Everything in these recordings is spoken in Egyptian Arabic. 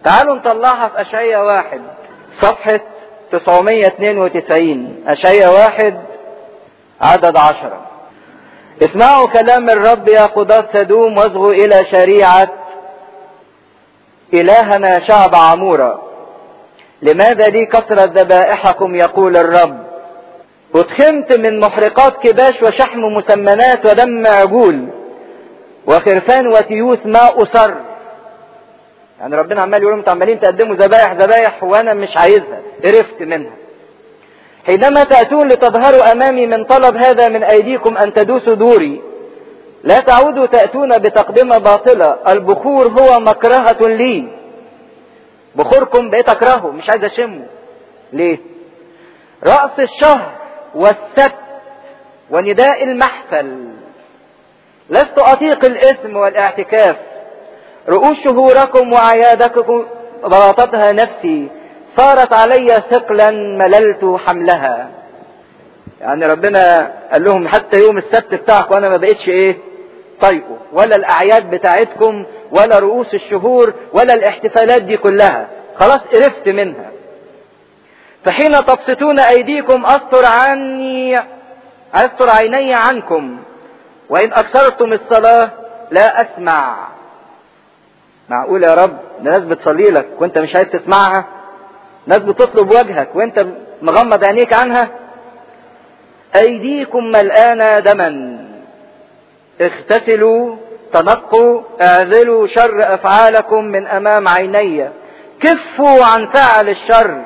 تعالوا نطلعها في أشعية واحد صفحة 992 أشعية واحد عدد عشرة اسمعوا كلام الرب يا قضاة سدوم واصغوا إلى شريعة إلهنا شعب عمورة لماذا لي كثرة ذبائحكم يقول الرب اتخمت من محرقات كباش وشحم مسمنات ودم عجول وخرفان وتيوس ما أصر يعني ربنا عمال يقول انتوا عمالين تقدموا ذبايح ذبايح وانا مش عايزها قرفت منها حينما تأتون لتظهروا أمامي من طلب هذا من أيديكم أن تدوسوا دوري لا تعودوا تأتون بتقدمة باطلة البخور هو مكرهة لي بخوركم بقيت أكرهه مش عايز أشمه ليه رأس الشهر والسبت ونداء المحفل لست أطيق الإثم والاعتكاف رؤوس شهوركم وعيادكم ضغطتها نفسي صارت علي ثقلا مللت حملها يعني ربنا قال لهم حتى يوم السبت بتاعكم انا ما بقتش ايه طايقه ولا الاعياد بتاعتكم ولا رؤوس الشهور ولا الاحتفالات دي كلها خلاص قرفت منها فحين تبسطون ايديكم استر عني استر عيني عنكم وان اكثرتم الصلاه لا اسمع معقول يا رب ده ناس بتصلي لك وانت مش عايز تسمعها ناس بتطلب وجهك وانت مغمض عينيك عنها ايديكم ملآنة دما اغتسلوا تنقوا اعذلوا شر افعالكم من امام عيني كفوا عن فعل الشر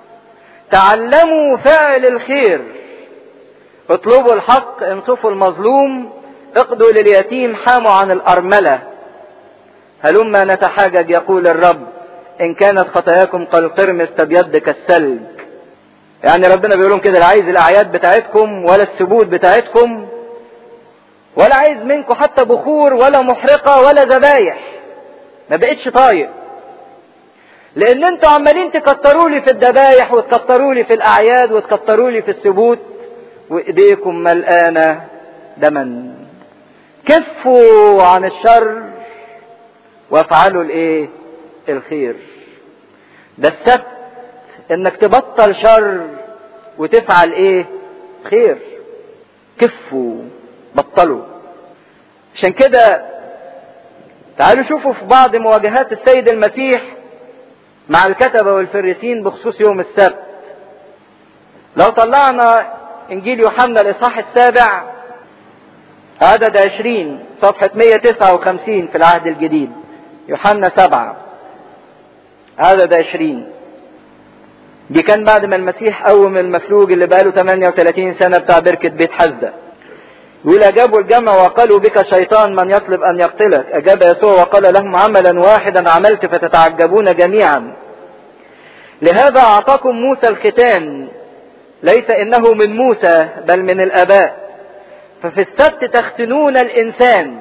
تعلموا فعل الخير اطلبوا الحق انصفوا المظلوم اقضوا لليتيم حاموا عن الارمله هلما نتحاجج يقول الرب ان كانت خطاياكم كالقرمز تبيض كالثلج يعني ربنا بيقول لهم كده لا عايز الاعياد بتاعتكم ولا السبوت بتاعتكم ولا عايز منكم حتى بخور ولا محرقه ولا ذبايح ما بقتش طايق لان انتوا عمالين تكتروا لي في الذبايح وتكتروا لي في الاعياد وتكتروا لي في السبوت وايديكم ملقانه دما كفوا عن الشر وافعلوا الايه الخير ده السبت انك تبطل شر وتفعل ايه خير كفوا بطلوا عشان كده تعالوا شوفوا في بعض مواجهات السيد المسيح مع الكتبة والفريسين بخصوص يوم السبت لو طلعنا انجيل يوحنا الاصحاح السابع عدد عشرين صفحة 159 في العهد الجديد يوحنا سبعة عدد عشرين دي كان بعد ما المسيح قوم المفلوج اللي بقاله 38 سنة بتاع بركة بيت حزدة يقول أجابوا الجمع وقالوا بك شيطان من يطلب أن يقتلك أجاب يسوع وقال لهم عملا واحدا عملت فتتعجبون جميعا لهذا أعطاكم موسى الختان ليس إنه من موسى بل من الآباء ففي السبت تختنون الإنسان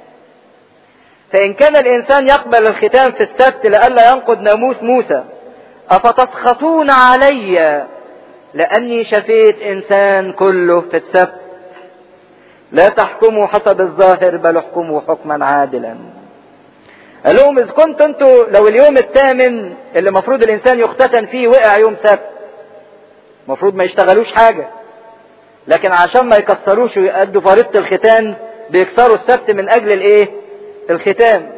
فإن كان الإنسان يقبل الختان في السبت لئلا ينقض ناموس موسى أفتسخطون علي لأني شفيت إنسان كله في السبت لا تحكموا حسب الظاهر بل احكموا حكما عادلا قال لهم إذ كنت أنتوا لو اليوم الثامن اللي المفروض الإنسان يختتن فيه وقع يوم سبت المفروض ما يشتغلوش حاجة لكن عشان ما يكسروش ويأدوا فريضة الختان بيكسروا السبت من أجل الإيه؟ الختان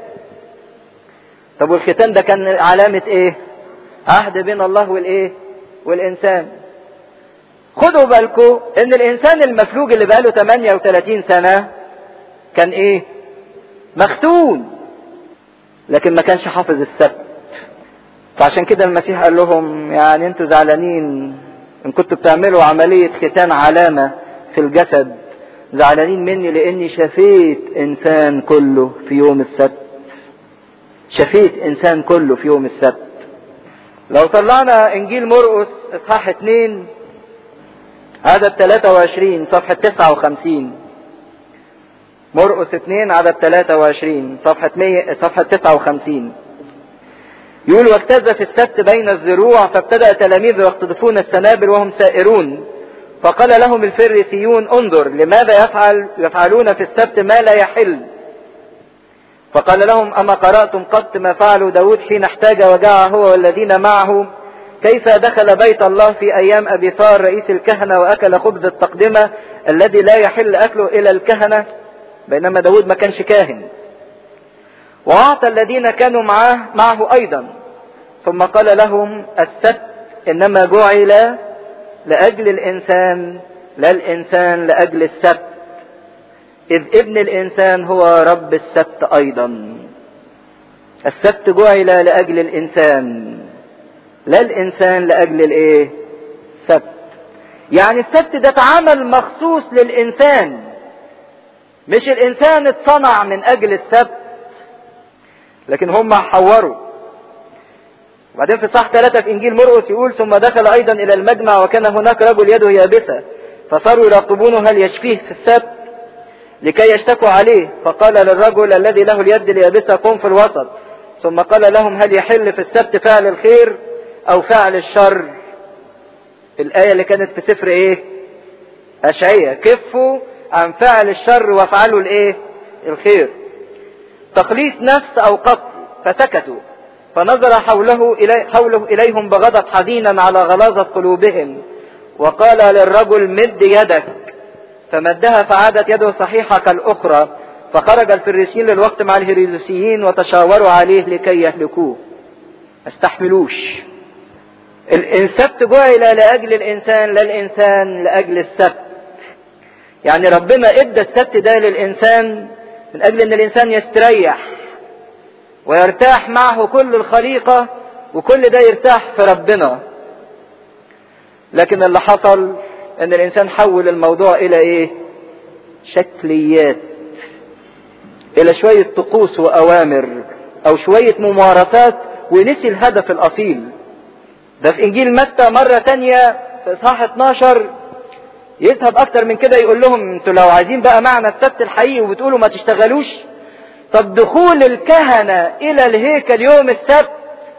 طب والختان ده كان علامة ايه عهد بين الله والايه والانسان خدوا بالكم ان الانسان المفلوج اللي بقاله 38 سنة كان ايه مختون لكن ما كانش حافظ السبت فعشان كده المسيح قال لهم يعني انتوا زعلانين ان كنتوا بتعملوا عملية ختان علامة في الجسد زعلانين مني لاني شفيت انسان كله في يوم السبت شفيت انسان كله في يوم السبت لو طلعنا انجيل مرقس اصحاح 2 عدد 23 صفحة 59 مرقس 2 عدد 23 صفحة 100 صفحة 59 يقول واجتاز في السبت بين الزروع فابتدأ تلاميذه يقتطفون السنابل وهم سائرون فقال لهم الفريسيون انظر لماذا يفعل يفعلون في السبت ما لا يحل فقال لهم أما قرأتم قط ما فعلوا داود حين احتاج وجاع هو والذين معه كيف دخل بيت الله في أيام أبي ثار رئيس الكهنة وأكل خبز التقدمة الذي لا يحل أكله إلى الكهنة بينما داود ما كانش كاهن وأعطى الذين كانوا معه معه أيضا ثم قال لهم السبت إنما جعل لأجل الإنسان لا الإنسان لأجل السبت إذ ابن الإنسان هو رب السبت أيضا السبت جعل لأجل الإنسان لا الإنسان لأجل الإيه؟ السبت يعني السبت ده اتعمل مخصوص للإنسان مش الإنسان اتصنع من أجل السبت لكن هم حوروا وبعدين في صح ثلاثة في إنجيل مرقس يقول ثم دخل أيضا إلى المجمع وكان هناك رجل يده يابسة فصاروا يراقبونه هل يشفيه في السبت لكي يشتكوا عليه فقال للرجل الذي له اليد اليابسة قم في الوسط ثم قال لهم هل يحل في السبت فعل الخير أو فعل الشر الآية اللي كانت في سفر إيه أشعية كفوا عن فعل الشر وافعلوا الإيه الخير تخليص نفس أو قتل فسكتوا فنظر حوله, إلي حوله إليهم بغضب حزينا على غلاظة قلوبهم وقال للرجل مد يدك فمدها فعادت يده صحيحة كالأخرى فخرج الفريسيين للوقت مع الهيروديسيين وتشاوروا عليه لكي يهلكوه ما استحملوش السبت جعل لأجل الإنسان لا الإنسان لأجل السبت يعني ربنا ادى السبت ده للإنسان من أجل أن الإنسان يستريح ويرتاح معه كل الخليقة وكل ده يرتاح في ربنا لكن اللي حصل ان الانسان حول الموضوع الى ايه شكليات الى شوية طقوس واوامر او شوية ممارسات ونسي الهدف الاصيل ده في انجيل متى مرة تانية في اصحاح 12 يذهب اكتر من كده يقول لهم انتوا لو عايزين بقى معنى السبت الحقيقي وبتقولوا ما تشتغلوش طب دخول الكهنة الى الهيكل يوم السبت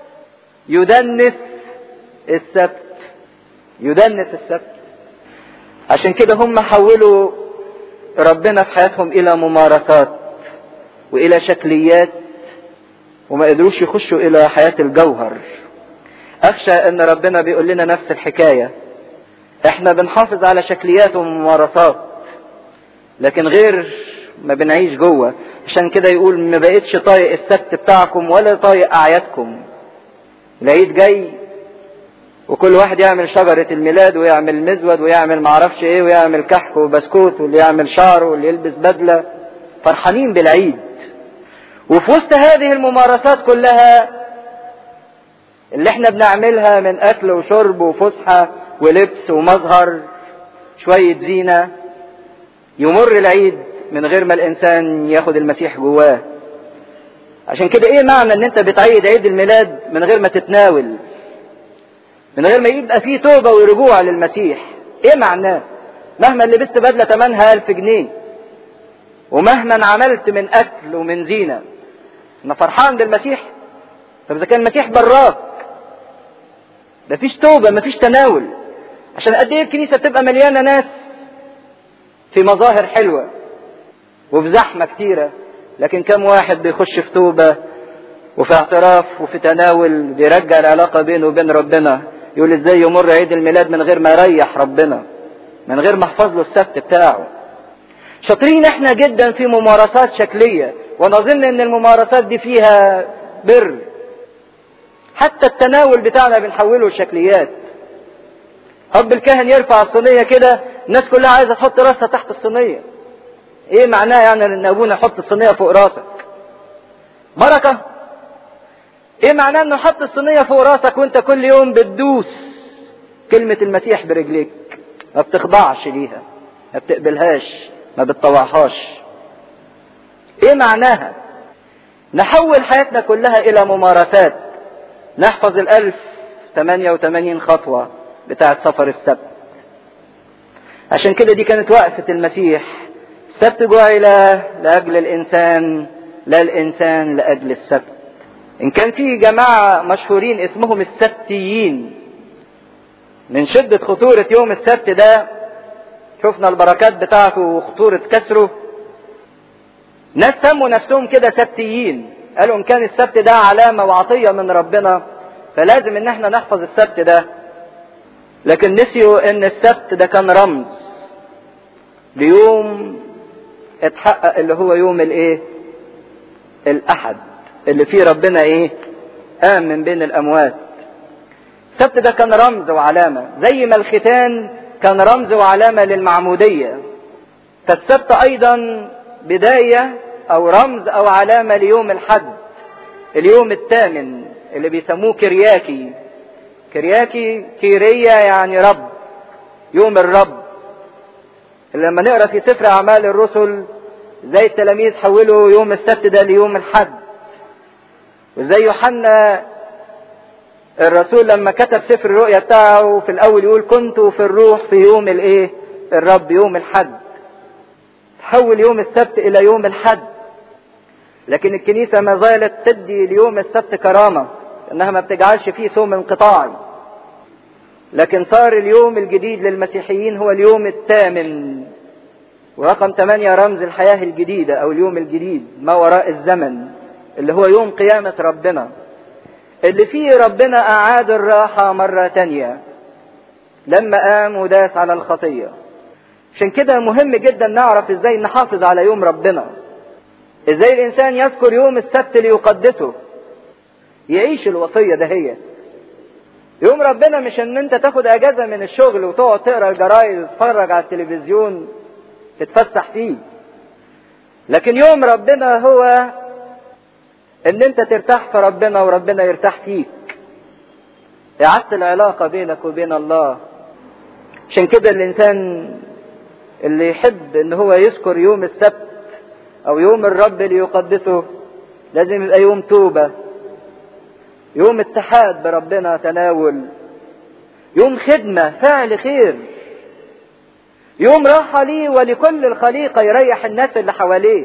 يدنس السبت يدنس السبت عشان كده هم حولوا ربنا في حياتهم الى ممارسات والى شكليات وما قدروش يخشوا الى حياة الجوهر اخشى ان ربنا بيقول لنا نفس الحكاية احنا بنحافظ على شكليات وممارسات لكن غير ما بنعيش جوه عشان كده يقول ما بقيتش طايق السبت بتاعكم ولا طايق اعيادكم العيد جاي وكل واحد يعمل شجرة الميلاد ويعمل مزود ويعمل معرفش ايه ويعمل كحك وبسكوت واللي يعمل شعر واللي يلبس بدلة فرحانين بالعيد وفي وسط هذه الممارسات كلها اللي احنا بنعملها من اكل وشرب وفسحة ولبس ومظهر شوية زينة يمر العيد من غير ما الانسان ياخد المسيح جواه عشان كده ايه معنى ان انت بتعيد عيد الميلاد من غير ما تتناول من غير ما يبقى فيه توبة ورجوع للمسيح ايه معناه مهما لبست بدلة تمنها الف جنيه ومهما عملت من اكل ومن زينة انا فرحان بالمسيح طب اذا كان المسيح براك مفيش توبة مفيش تناول عشان قد ايه الكنيسة بتبقى مليانة ناس في مظاهر حلوة وفي زحمة كتيرة لكن كم واحد بيخش في توبة وفي اعتراف وفي تناول بيرجع العلاقة بينه وبين ربنا يقول ازاي يمر عيد الميلاد من غير ما يريح ربنا من غير ما احفظ له السبت بتاعه شاطرين احنا جدا في ممارسات شكلية ونظن ان الممارسات دي فيها بر حتى التناول بتاعنا بنحوله لشكليات اب الكاهن يرفع الصينية كده الناس كلها عايزة تحط راسها تحت الصينية ايه معناه يعني ان ابونا يحط الصينية فوق راسك بركة ايه معناه انه حط الصينية فوق راسك وانت كل يوم بتدوس كلمة المسيح برجليك ما بتخضعش ليها ما بتقبلهاش ما بتطوعهاش ايه معناها نحول حياتنا كلها الى ممارسات نحفظ الالف 88 خطوة بتاعت سفر السبت عشان كده دي كانت وقفة المسيح السبت جعل لأجل الإنسان لا الإنسان لأجل السبت إن كان في جماعة مشهورين اسمهم السبتيين من شدة خطورة يوم السبت ده شفنا البركات بتاعته وخطورة كسره ناس سموا نفسهم كده سبتيين قالوا ان كان السبت ده علامة وعطية من ربنا فلازم ان احنا نحفظ السبت ده لكن نسيوا ان السبت ده كان رمز ليوم اتحقق اللي هو يوم الايه الاحد اللي فيه ربنا ايه قام من بين الاموات السبت ده كان رمز وعلامة زي ما الختان كان رمز وعلامة للمعمودية فالسبت ايضا بداية او رمز او علامة ليوم الحد اليوم الثامن اللي بيسموه كرياكي كرياكي كيرية يعني رب يوم الرب لما نقرا في سفر اعمال الرسل زي التلاميذ حولوا يوم السبت ده ليوم الحد وزي يوحنا الرسول لما كتب سفر الرؤيا بتاعه في الاول يقول كنت في الروح في يوم الايه الرب يوم الحد تحول يوم السبت الى يوم الحد لكن الكنيسة ما زالت تدي ليوم السبت كرامة انها ما بتجعلش فيه صوم انقطاعي لكن صار اليوم الجديد للمسيحيين هو اليوم الثامن ورقم ثمانية رمز الحياة الجديدة او اليوم الجديد ما وراء الزمن اللي هو يوم قيامة ربنا اللي فيه ربنا اعاد الراحة مرة تانية لما قام وداس على الخطية عشان كده مهم جدا نعرف ازاي نحافظ على يوم ربنا ازاي الانسان يذكر يوم السبت ليقدسه يعيش الوصية ده هي يوم ربنا مش ان انت تاخد اجازة من الشغل وتقعد تقرا الجرايد وتتفرج على التلفزيون تتفسح فيه لكن يوم ربنا هو ان انت ترتاح في ربنا وربنا يرتاح فيك اعادة العلاقة بينك وبين الله عشان كده الانسان اللي يحب ان هو يذكر يوم السبت او يوم الرب ليقدسه لازم يبقى يوم توبة يوم اتحاد بربنا تناول يوم خدمة فعل خير يوم راحة ليه ولكل الخليقة يريح الناس اللي حواليه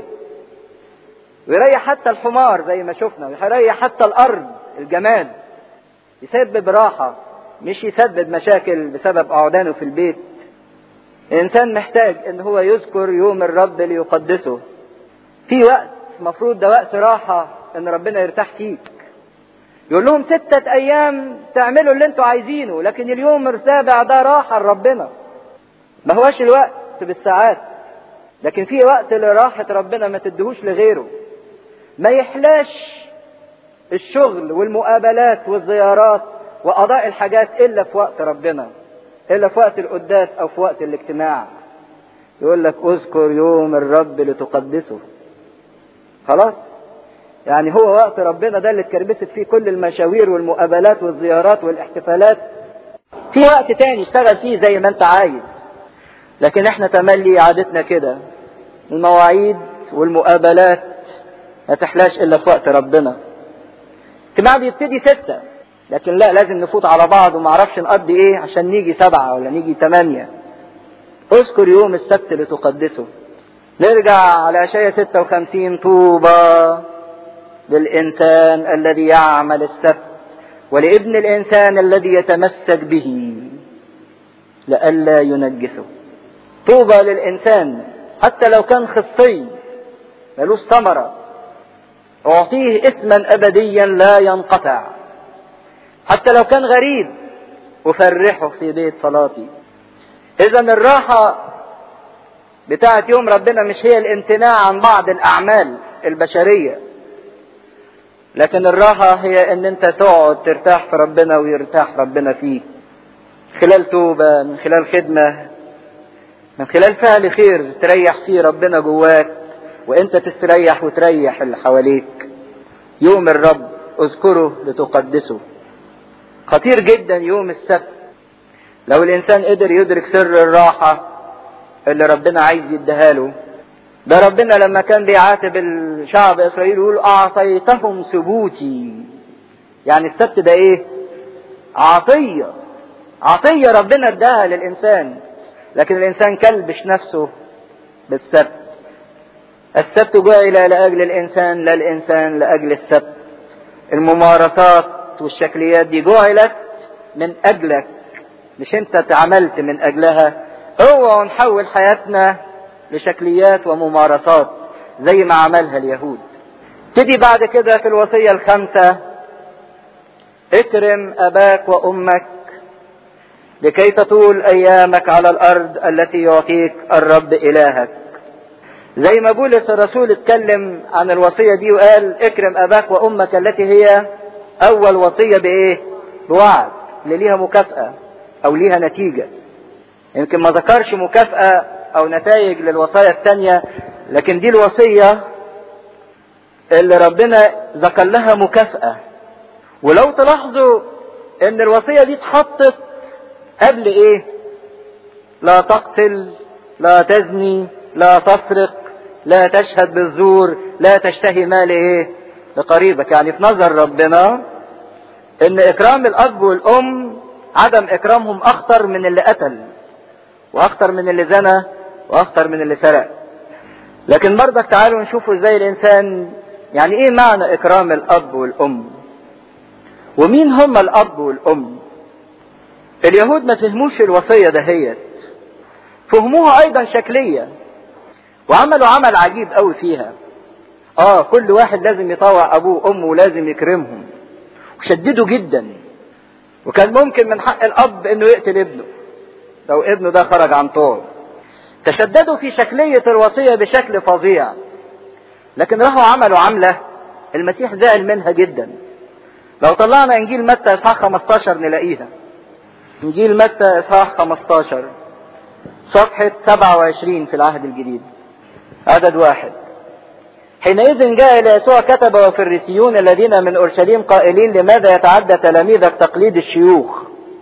ويريح حتى الحمار زي ما شفنا ويريح حتى الأرض الجماد يسبب راحة مش يسبب مشاكل بسبب قعدانه في البيت الإنسان محتاج إن هو يذكر يوم الرب ليقدسه في وقت المفروض ده وقت راحة إن ربنا يرتاح فيك يقول لهم ستة أيام تعملوا اللي أنتوا عايزينه لكن اليوم السابع ده راحة لربنا ما هوش الوقت بالساعات لكن في وقت لراحة ربنا ما تدهوش لغيره ما يحلاش الشغل والمقابلات والزيارات وقضاء الحاجات إلا في وقت ربنا إلا في وقت القداس أو في وقت الاجتماع يقول لك اذكر يوم الرب لتقدسه خلاص يعني هو وقت ربنا ده اللي اتكربست فيه كل المشاوير والمقابلات والزيارات والاحتفالات في وقت تاني اشتغل فيه زي ما انت عايز لكن احنا تملي عادتنا كده المواعيد والمقابلات ما تحلاش الا في وقت ربنا الاجتماع بيبتدي ستة لكن لا لازم نفوت على بعض وما اعرفش نقضي ايه عشان نيجي سبعة ولا نيجي ثمانية اذكر يوم السبت لتقدسه نرجع على اشعياء 56 طوبى للانسان الذي يعمل السبت ولابن الانسان الذي يتمسك به لئلا ينجسه طوبى للانسان حتى لو كان خصي ملوش ثمرة أعطيه اسما أبديا لا ينقطع حتى لو كان غريب أفرحه في بيت صلاتي إذا الراحة بتاعت يوم ربنا مش هي الامتناع عن بعض الأعمال البشرية لكن الراحة هي ان انت تقعد ترتاح في ربنا ويرتاح ربنا فيك خلال توبة من خلال خدمة من خلال فعل خير تريح فيه ربنا جواك وانت تستريح وتريح اللي حواليك يوم الرب اذكره لتقدسه خطير جدا يوم السبت لو الانسان قدر يدرك سر الراحة اللي ربنا عايز يديها له ده ربنا لما كان بيعاتب الشعب اسرائيل يقول اعطيتهم ثبوتي يعني السبت ده ايه عطية عطية ربنا اداها للانسان لكن الانسان كلبش نفسه بالسبت السبت جعل لاجل الانسان لا الانسان لاجل السبت الممارسات والشكليات دي جعلت من اجلك مش انت اتعملت من اجلها اوعوا نحول حياتنا لشكليات وممارسات زي ما عملها اليهود تدي بعد كده في الوصية الخامسة اكرم اباك وامك لكي تطول ايامك على الارض التي يعطيك الرب الهك زي ما بولس الرسول اتكلم عن الوصية دي وقال اكرم اباك وامك التي هي اول وصية بايه بوعد اللي ليها مكافأة او ليها نتيجة يمكن ما ذكرش مكافأة او نتائج للوصايا التانية لكن دي الوصية اللي ربنا ذكر لها مكافأة ولو تلاحظوا ان الوصية دي اتحطت قبل ايه لا تقتل لا تزني لا تسرق لا تشهد بالزور لا تشتهي مال ايه لقريبك يعني في نظر ربنا ان اكرام الاب والام عدم اكرامهم اخطر من اللي قتل واخطر من اللي زنى واخطر من اللي سرق لكن برضك تعالوا نشوفوا ازاي الانسان يعني ايه معنى اكرام الاب والام ومين هم الاب والام اليهود ما فهموش الوصيه دهيت فهموها ايضا شكليه وعملوا عمل عجيب قوي فيها اه كل واحد لازم يطوع ابوه وامه ولازم يكرمهم وشددوا جدا وكان ممكن من حق الاب انه يقتل ابنه لو ابنه ده خرج عن طول تشددوا في شكلية الوصية بشكل فظيع لكن راحوا عملوا عملة المسيح زعل منها جدا لو طلعنا انجيل متى اصحاح 15 نلاقيها انجيل متى اصحاح 15 صفحة 27 في العهد الجديد عدد واحد حينئذ جاء إلى يسوع كتب وفريسيون الذين من أورشليم قائلين لماذا يتعدى تلاميذك تقليد الشيوخ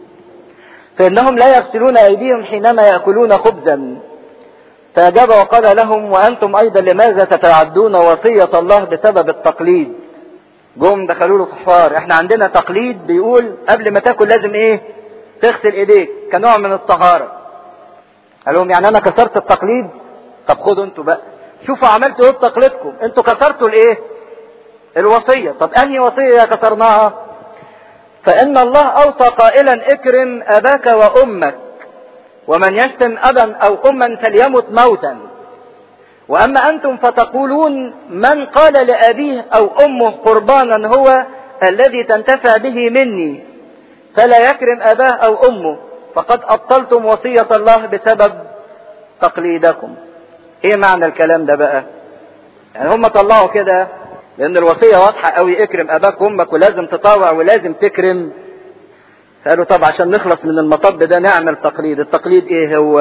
فإنهم لا يغسلون أيديهم حينما يأكلون خبزا فأجاب وقال لهم وأنتم أيضا لماذا تتعدون وصية الله بسبب التقليد جم دخلوا له في حوار احنا عندنا تقليد بيقول قبل ما تاكل لازم ايه تغسل ايديك كنوع من الطهارة قال لهم يعني انا كسرت التقليد طب خدوا انتوا بقى شوفوا عملتوا ايه بتقليدكم انتوا كسرتوا الايه الوصية طب انهي وصية كسرناها فان الله اوصى قائلا اكرم اباك وامك ومن يشتم ابا او اما فليمت موتا واما انتم فتقولون من قال لابيه او امه قربانا هو الذي تنتفع به مني فلا يكرم اباه او امه فقد ابطلتم وصية الله بسبب تقليدكم ايه معنى الكلام ده بقى يعني هم طلعوا كده لان الوصية واضحة قوي اكرم اباك وامك ولازم تطاوع ولازم تكرم قالوا طب عشان نخلص من المطب ده نعمل تقليد التقليد ايه هو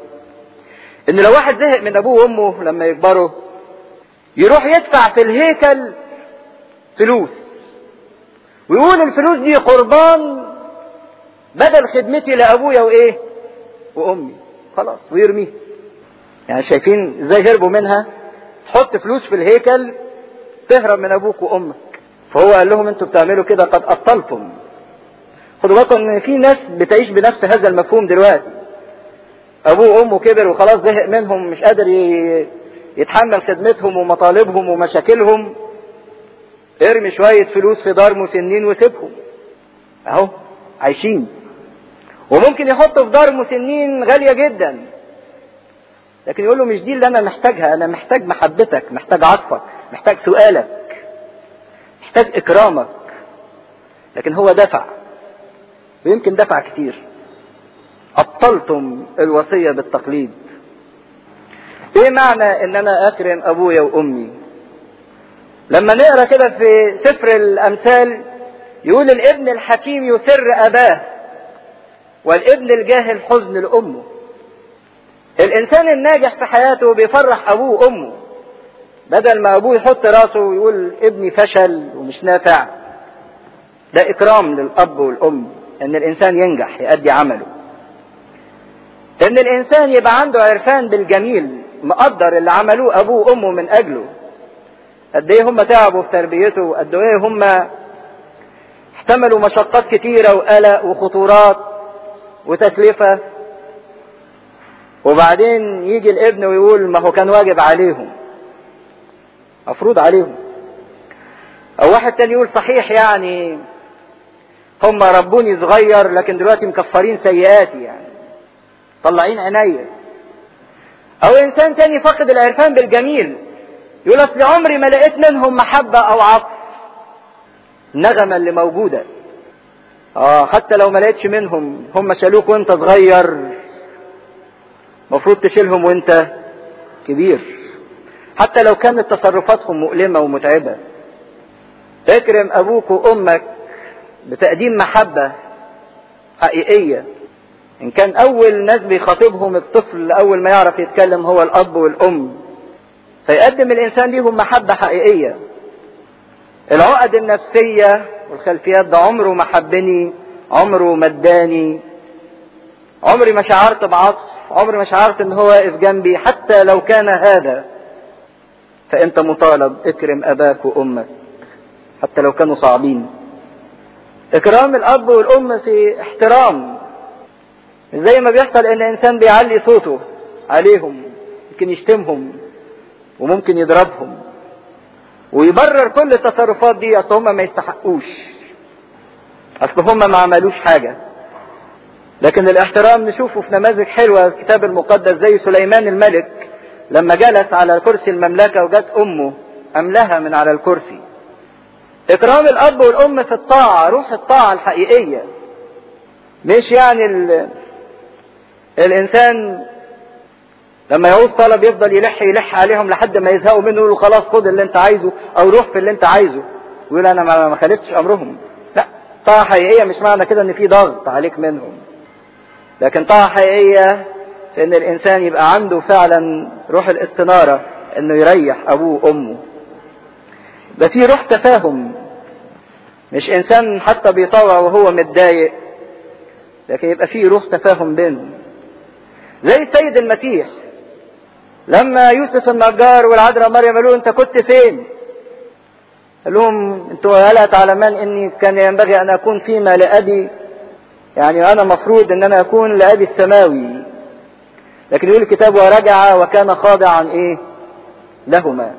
ان لو واحد زهق من ابوه وامه لما يكبروا يروح يدفع في الهيكل فلوس ويقول الفلوس دي قربان بدل خدمتي لابويا وايه وامي خلاص ويرميه يعني شايفين ازاي هربوا منها تحط فلوس في الهيكل تهرب من ابوك وامك فهو قال لهم انتوا بتعملوا كده قد ابطلتم خدوا بالكم ان في ناس بتعيش بنفس هذا المفهوم دلوقتي ابوه وامه كبر وخلاص زهق منهم مش قادر يتحمل خدمتهم ومطالبهم ومشاكلهم ارمي شوية فلوس في دار مسنين وسيبهم اهو عايشين وممكن يحطوا في دار مسنين غالية جدا لكن يقول له مش دي اللي انا محتاجها انا محتاج محبتك محتاج عطفك محتاج سؤالك محتاج اكرامك لكن هو دفع ويمكن دفع كتير ابطلتم الوصية بالتقليد ايه معنى ان انا اكرم ابويا وامي لما نقرا كده في سفر الامثال يقول الابن الحكيم يسر اباه والابن الجاهل حزن لامه الانسان الناجح في حياته بيفرح ابوه وامه بدل ما ابوه يحط راسه ويقول ابني فشل ومش نافع ده اكرام للاب والام ان الانسان ينجح يأدي عمله ان الانسان يبقى عنده عرفان بالجميل مقدر اللي عملوه ابوه وامه من اجله قد ايه هم تعبوا في تربيته وقد ايه هم احتملوا مشقات كتيرة وقلق وخطورات وتكلفة وبعدين يجي الابن ويقول ما هو كان واجب عليهم مفروض عليهم او واحد تاني يقول صحيح يعني هم ربوني صغير لكن دلوقتي مكفرين سيئاتي يعني طلعين عينيا او انسان تاني فقد العرفان بالجميل يقول اصل عمري ما لقيت منهم محبة او عطف النغمة اللي موجودة اه حتى لو ما لقيتش منهم هم شالوك وانت صغير المفروض تشيلهم وانت كبير حتى لو كانت تصرفاتهم مؤلمة ومتعبة اكرم ابوك وامك بتقديم محبة حقيقية ان كان اول ناس بيخاطبهم الطفل اول ما يعرف يتكلم هو الاب والام فيقدم الانسان ليهم محبة حقيقية العقد النفسية والخلفيات ده عمره ما حبني عمره ما اداني عمري ما شعرت بعطف عمري ما شعرت ان هو واقف جنبي حتى لو كان هذا فانت مطالب اكرم اباك وامك حتى لو كانوا صعبين اكرام الاب والام في احترام زي ما بيحصل ان انسان بيعلي صوته عليهم ممكن يشتمهم وممكن يضربهم ويبرر كل التصرفات دي اصل هم ما يستحقوش اصل هم ما عملوش حاجة لكن الاحترام نشوفه في نماذج حلوة في الكتاب المقدس زي سليمان الملك لما جلس على كرسي المملكة وجت امه املها من على الكرسي اكرام الاب والام في الطاعة روح الطاعة الحقيقية مش يعني ال... الانسان لما يعوز طلب يفضل يلح يلح عليهم لحد ما يزهقوا منه يقولوا خلاص خد اللي انت عايزه او روح في اللي انت عايزه ويقول انا ما خالفتش امرهم لا طاعة حقيقية مش معنى كده ان في ضغط عليك منهم لكن طاعة حقيقية ان الانسان يبقى عنده فعلا روح الاستنارة انه يريح ابوه وامه ده في روح تفاهم مش انسان حتى بيطوع وهو متضايق لكن يبقى في روح تفاهم بينهم زي السيد المسيح لما يوسف النجار والعذراء مريم قالوا انت كنت فين قال لهم انتوا هلا تعلمان اني كان ينبغي ان اكون فيما لابي يعني انا مفروض ان انا اكون لابي السماوي لكن يقول الكتاب ورجع وكان خاضعا ايه لهما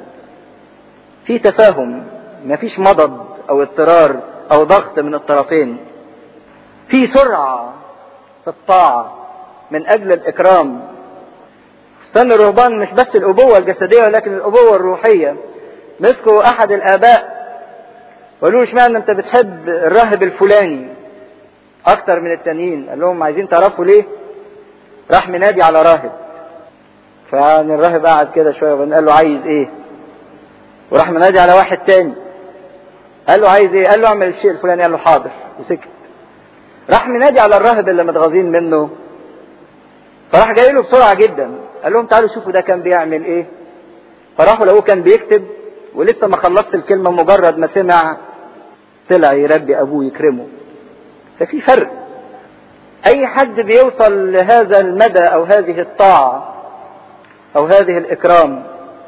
في تفاهم ما فيش مضض او اضطرار او ضغط من الطرفين في سرعة في الطاعة من اجل الاكرام استنى الرهبان مش بس الابوة الجسدية ولكن الابوة الروحية مسكوا احد الاباء وقالوا له اشمعنى انت بتحب الراهب الفلاني اكتر من التانيين قال لهم عايزين تعرفوا ليه راح منادي على راهب فيعني الراهب قعد كده شويه وبعدين قال له عايز ايه وراح منادي على واحد تاني قال له عايز ايه قال له اعمل الشيء الفلاني قال له حاضر وسكت راح منادي على الراهب اللي متغاظين منه فراح جاي له بسرعه جدا قال لهم تعالوا شوفوا ده كان بيعمل ايه فراحوا لقوه كان بيكتب ولسه ما خلصت الكلمه مجرد ما سمع طلع يربي ابوه يكرمه ففي فرق اي حد بيوصل لهذا المدى او هذه الطاعه او هذه الاكرام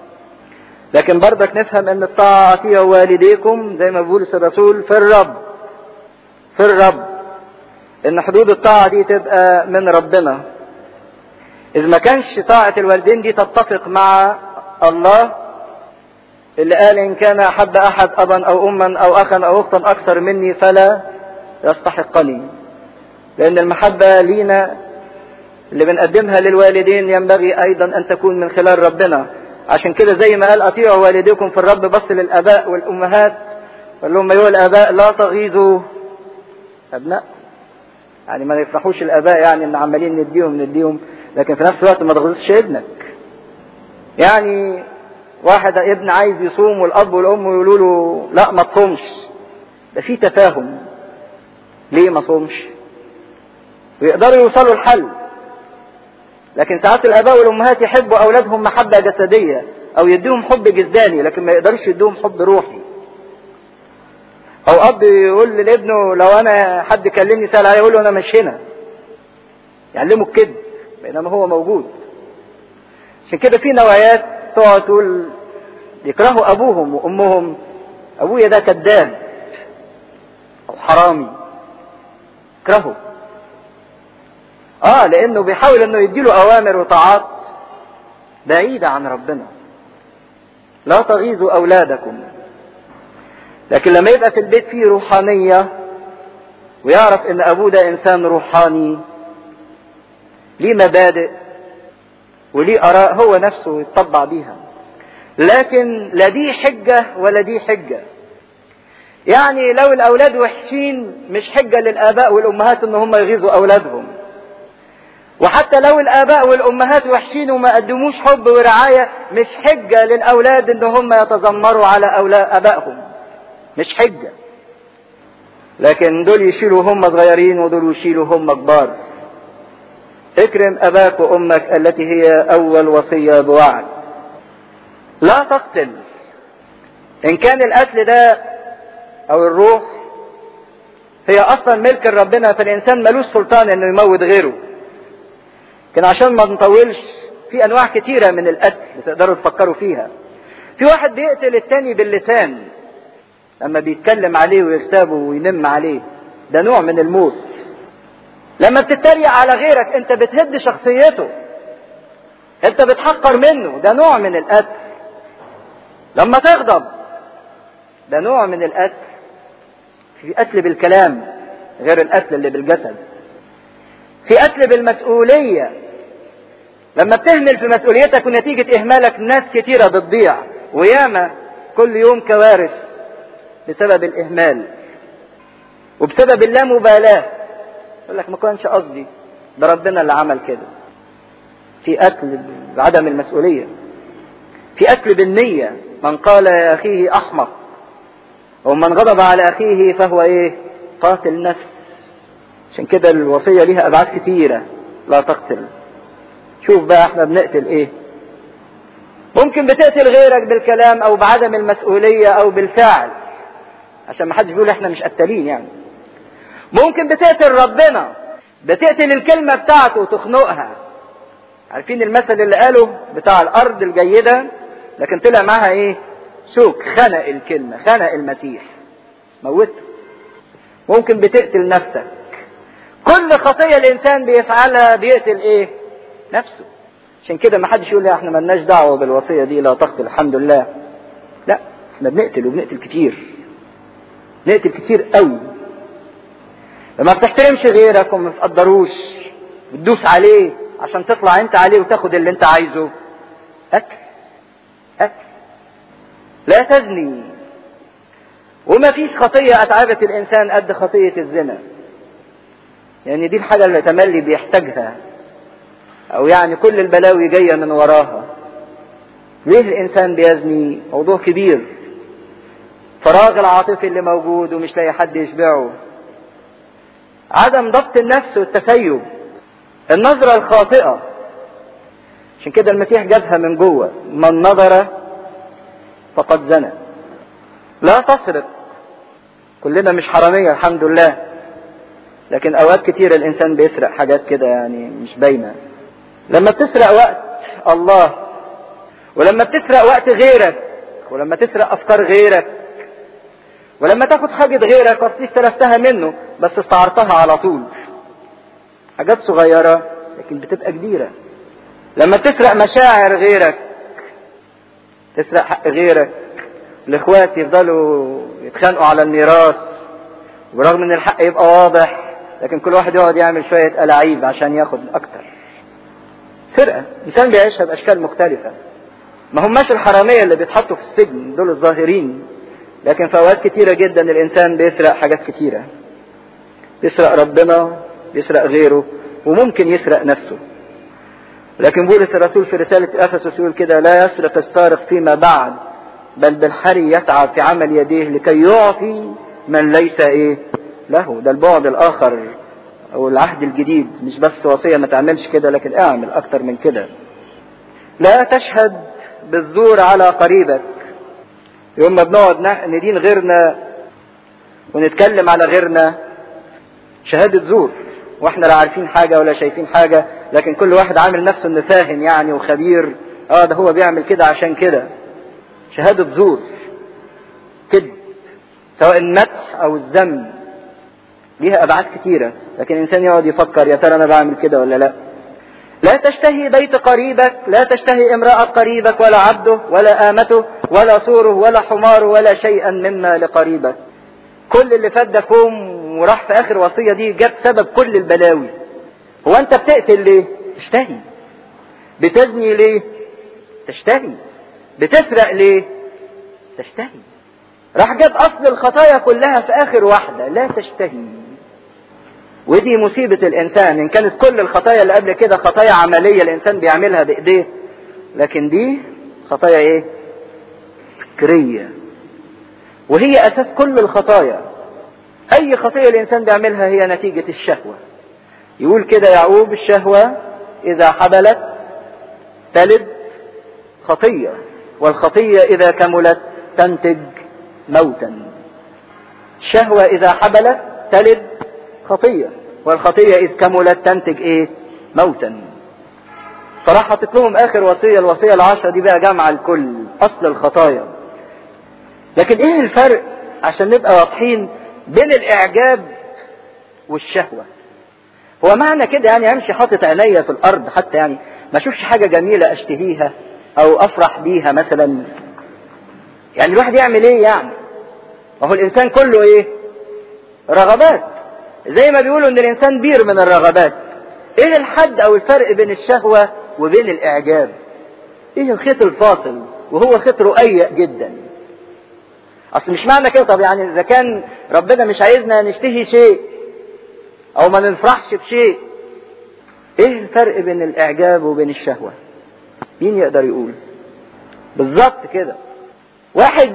لكن برضك نفهم ان الطاعه فيها والديكم زي ما بيقول الرسول في الرب في الرب ان حدود الطاعه دي تبقى من ربنا اذا ما كانش طاعه الوالدين دي تتفق مع الله اللي قال ان كان احب احد ابا او اما او اخا او اختا اكثر مني فلا يستحقني لان المحبه لينا اللي بنقدمها للوالدين ينبغي ايضا ان تكون من خلال ربنا عشان كده زي ما قال اطيعوا والديكم في الرب بص للاباء والامهات قال لهم ايها الاباء لا تغيظوا ابناء يعني ما يفرحوش الاباء يعني ان عمالين نديهم نديهم لكن في نفس الوقت ما تغيظش ابنك يعني واحد ابن عايز يصوم والاب والام يقولوا له لا ما تصومش ده في تفاهم ليه ما صومش ويقدروا يوصلوا الحل لكن ساعات الاباء والامهات يحبوا اولادهم محبه جسديه او يديهم حب جسداني لكن ما يقدرش يديهم حب روحي او اب يقول لابنه لو انا حد كلمني سال عليه يقول له انا مش هنا يعلمه الكذب بينما هو موجود عشان كده في نوعيات تقعد تقول يكرهوا ابوهم وامهم ابويا ده كذاب او حرامي يكرهه اه لانه بيحاول انه يديله اوامر وطاعات بعيدة عن ربنا لا تغيظوا اولادكم لكن لما يبقى في البيت فيه روحانية ويعرف ان ابوه ده انسان روحاني ليه مبادئ وليه اراء هو نفسه يتطبع بيها لكن لا دي حجة ولا دي حجة يعني لو الأولاد وحشين مش حجة للآباء والأمهات إن هم يغيظوا أولادهم وحتى لو الآباء والأمهات وحشين وما قدموش حب ورعاية مش حجة للأولاد إن هم يتذمروا على أولاد آبائهم مش حجة لكن دول يشيلوا هم صغيرين ودول يشيلوا هم كبار اكرم أباك وأمك التي هي أول وصية بوعد لا تقتل إن كان القتل ده أو الروح هي أصلا ملك ربنا فالإنسان ملوش سلطان إنه يموت غيره لكن عشان ما نطولش في أنواع كتيرة من القتل تقدروا تفكروا فيها في واحد بيقتل التاني باللسان لما بيتكلم عليه ويغتابه وينم عليه ده نوع من الموت لما بتتريق على غيرك انت بتهد شخصيته انت بتحقر منه ده نوع من القتل لما تغضب ده نوع من القتل في قتل بالكلام غير القتل اللي بالجسد في قتل بالمسؤولية لما بتهمل في مسؤوليتك ونتيجة إهمالك ناس كتيرة بتضيع وياما كل يوم كوارث بسبب الإهمال وبسبب اللامبالاة يقول لك ما كانش قصدي ده ربنا اللي عمل كده في قتل بعدم المسؤولية في قتل بالنية من قال يا أخيه أحمق ومن غضب على أخيه فهو إيه قاتل نفس عشان كده الوصية ليها أبعاد كتيرة لا تقتل شوف بقى احنا بنقتل ايه ممكن بتقتل غيرك بالكلام او بعدم المسؤولية او بالفعل عشان ما حدش بيقول احنا مش قتالين يعني ممكن بتقتل ربنا بتقتل الكلمة بتاعته وتخنقها عارفين المثل اللي قاله بتاع الارض الجيدة لكن طلع معاها ايه سوك خنق الكلمة خنق المسيح موته ممكن بتقتل نفسك كل خطية الانسان بيفعلها بيقتل ايه نفسه عشان كده ما حدش يقول لي احنا ملناش دعوة بالوصية دي لا تقتل الحمد لله لا احنا بنقتل وبنقتل كتير نقتل كتير قوي لما بتحترمش غيرك وما تقدروش بتدوس عليه عشان تطلع انت عليه وتاخد اللي انت عايزه قتل قتل لا تزني وما فيش خطية أتعبت الإنسان قد خطية الزنا يعني دي الحاجة اللي تملي بيحتاجها أو يعني كل البلاوي جاية من وراها ليه الإنسان بيزني موضوع كبير فراغ العاطفي اللي موجود ومش لاقي حد يشبعه عدم ضبط النفس والتسيب النظرة الخاطئة عشان كده المسيح جابها من جوه من نظر فقد زنى لا تسرق كلنا مش حرامية الحمد لله لكن اوقات كتير الانسان بيسرق حاجات كده يعني مش باينه لما بتسرق وقت الله ولما بتسرق وقت غيرك ولما تسرق افكار غيرك ولما تاخد حاجة غيرك اصل استلفتها منه بس استعرتها على طول حاجات صغيرة لكن بتبقى كبيرة لما تسرق مشاعر غيرك تسرق حق غيرك الاخوات يفضلوا يتخانقوا على الميراث برغم ان الحق يبقى واضح لكن كل واحد يقعد يعمل شوية ألاعيب عشان ياخد أكتر سرقة إنسان بيعيشها بأشكال مختلفة ما هماش الحرامية اللي بيتحطوا في السجن دول الظاهرين لكن في أوقات كتيرة جدا الإنسان بيسرق حاجات كتيرة يسرق ربنا يسرق غيره وممكن يسرق نفسه لكن بولس الرسول في رسالة أفسس يقول كده لا يسرق السارق فيما بعد بل بالحري يتعب في عمل يديه لكي يعطي من ليس ايه له ده البعد الاخر او العهد الجديد مش بس وصيه ما تعملش كده لكن اعمل اكتر من كده لا تشهد بالزور على قريبك يوم ما بنقعد ندين غيرنا ونتكلم على غيرنا شهادة زور واحنا لا عارفين حاجة ولا شايفين حاجة لكن كل واحد عامل نفسه انه فاهم يعني وخبير اه ده هو بيعمل كده عشان كده شهادة زور كذب سواء المدح او الذم ليها ابعاد كتيره لكن الانسان يقعد يفكر يا ترى انا بعمل كده ولا لا لا تشتهي بيت قريبك لا تشتهي امرأة قريبك ولا عبده ولا آمته ولا صوره ولا حماره ولا شيئا مما لقريبك كل اللي فات ده كوم وراح في اخر وصية دي جاب سبب كل البلاوي هو انت بتقتل ليه تشتهي بتزني ليه تشتهي بتسرق ليه تشتهي راح جاب اصل الخطايا كلها في اخر واحدة لا تشتهي ودي مصيبة الانسان ان كانت كل الخطايا اللي قبل كده خطايا عملية الانسان بيعملها بايديه لكن دي خطايا ايه فكرية وهي اساس كل الخطايا اي خطية الانسان بيعملها هي نتيجة الشهوة يقول كده يعقوب الشهوة اذا حبلت تلد خطية والخطية اذا كملت تنتج موتا الشهوة اذا حبلت تلد خطية والخطية اذ كملت تنتج ايه موتا فراح حاطط لهم اخر وصية الوصية العشرة دي بقى جامعة الكل اصل الخطايا لكن ايه الفرق عشان نبقى واضحين بين الاعجاب والشهوة هو معنى كده يعني امشي حاطط عينيا في الارض حتى يعني ما اشوفش حاجة جميلة اشتهيها او افرح بيها مثلا يعني الواحد يعمل ايه يعني وهو الانسان كله ايه رغبات زي ما بيقولوا ان الانسان بير من الرغبات ايه الحد او الفرق بين الشهوة وبين الاعجاب ايه الخيط الفاصل وهو خيط رقيق جدا اصل مش معنى كده طب يعني اذا كان ربنا مش عايزنا نشتهي شيء او ما نفرحش بشيء ايه الفرق بين الاعجاب وبين الشهوة مين يقدر يقول بالظبط كده واحد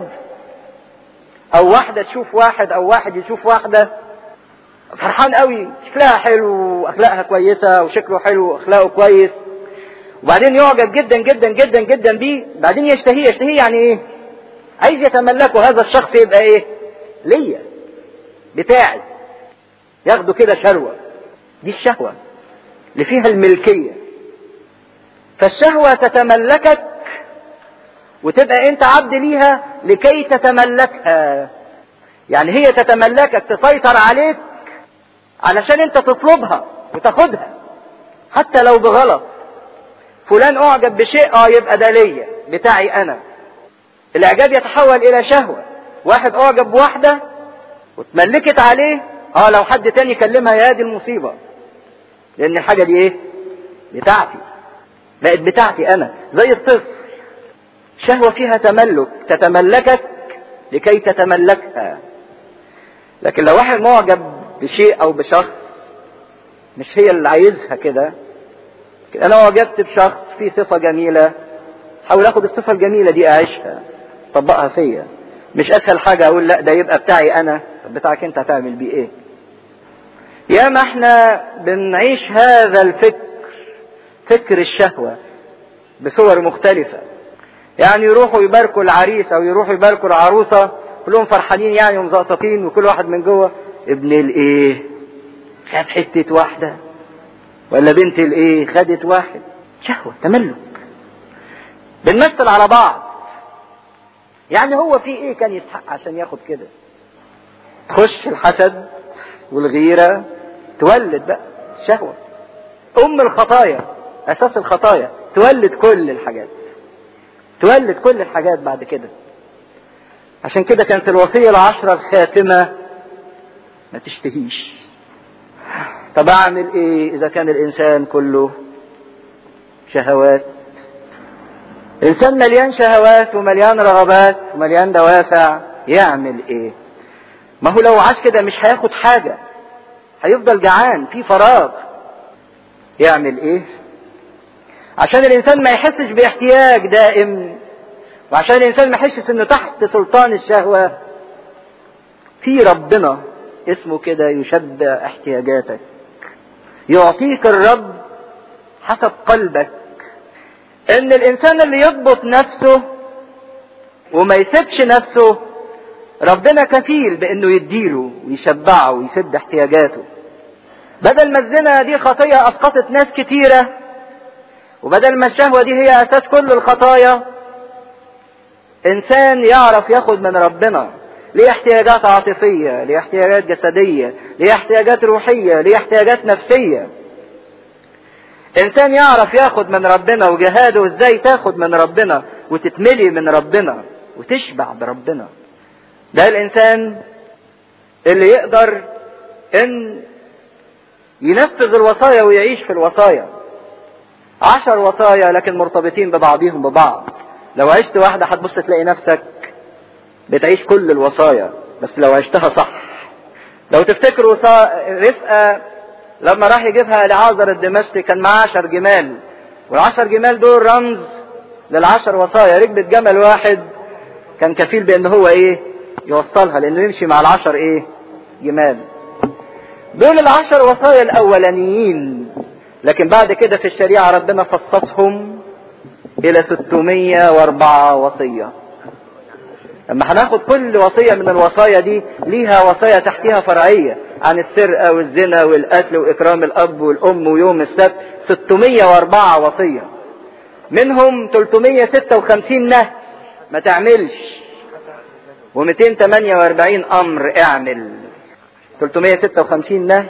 او واحدة تشوف واحد او واحد يشوف واحدة فرحان قوي شكلها حلو واخلاقها كويسة وشكله حلو واخلاقه كويس وبعدين يعجب جدا جدا جدا جدا بيه بعدين يشتهيه يشتهيه يعني ايه عايز يتملكه هذا الشخص يبقى ايه ليا بتاعي ياخده كده شروة دي الشهوة اللي فيها الملكية فالشهوة تتملكك وتبقى انت عبد ليها لكي تتملكها يعني هي تتملكك تسيطر عليك علشان انت تطلبها وتاخدها حتى لو بغلط فلان اعجب بشيء اه يبقى ده ليا بتاعي انا الاعجاب يتحول الى شهوة واحد اعجب بواحدة واتملكت عليه اه لو حد تاني كلمها يا دي المصيبة لان الحاجة دي ايه بتاعتي بقت بتاعتي انا زي الطفل شهوة فيها تملك تتملكك لكي تتملكها لكن لو واحد معجب بشيء او بشخص مش هي اللي عايزها كده انا اعجبت بشخص فيه صفة جميلة حاول اخد الصفة الجميلة دي اعيشها طبقها فيا مش اسهل حاجة اقول لا ده يبقى بتاعي انا طب بتاعك انت هتعمل بيه ايه يا ما احنا بنعيش هذا الفكر فكر الشهوة بصور مختلفة يعني يروحوا يباركوا العريس او يروحوا يباركوا العروسة كلهم فرحانين يعني ومزقططين وكل واحد من جوه ابن الايه خد حتة واحدة ولا بنت الايه خدت واحد شهوة تملك بنمثل على بعض يعني هو في ايه كان يستحق عشان ياخد كده تخش الحسد والغيرة تولد بقى الشهوة ام الخطايا اساس الخطايا تولد كل الحاجات تولد كل الحاجات بعد كده عشان كده كانت الوصية العشرة الخاتمة ما تشتهيش طب اعمل ايه اذا كان الانسان كله شهوات انسان مليان شهوات ومليان رغبات ومليان دوافع يعمل ايه ما هو لو عاش كده مش هياخد حاجة هيفضل جعان في فراغ يعمل ايه عشان الانسان ما يحسش باحتياج دائم وعشان الانسان ما يحسش انه تحت سلطان الشهوة في ربنا اسمه كده يشبع احتياجاتك يعطيك الرب حسب قلبك ان الانسان اللي يضبط نفسه وما يسيبش نفسه ربنا كفيل بانه يديله ويشبعه ويسد احتياجاته بدل ما الزنا دي خطية اسقطت ناس كتيرة وبدل ما الشهوة دي هي اساس كل الخطايا انسان يعرف ياخد من ربنا ليه احتياجات عاطفية ليه احتياجات جسدية ليه احتياجات روحية ليه احتياجات نفسية انسان يعرف ياخد من ربنا وجهاده ازاي تاخد من ربنا وتتملي من ربنا وتشبع بربنا ده الانسان اللي يقدر ان ينفذ الوصايا ويعيش في الوصايا عشر وصايا لكن مرتبطين ببعضهم ببعض لو عشت واحدة هتبص تلاقي نفسك بتعيش كل الوصايا بس لو عشتها صح لو تفتكروا رفقة لما راح يجيبها لعازر الدمشقي كان معاه عشر جمال والعشر جمال دول رمز للعشر وصايا ركبة جمل واحد كان كفيل بان هو ايه يوصلها لانه يمشي مع العشر ايه جمال دول العشر وصايا الاولانيين لكن بعد كده في الشريعة ربنا فصصهم الى 604 وصية لما هناخد كل وصية من الوصايا دي ليها وصايا تحتها فرعية عن السرقة والزنا والقتل وإكرام الأب والأم ويوم السبت 604 وصية منهم 356 نهي ما تعملش و248 أمر اعمل 356 نهي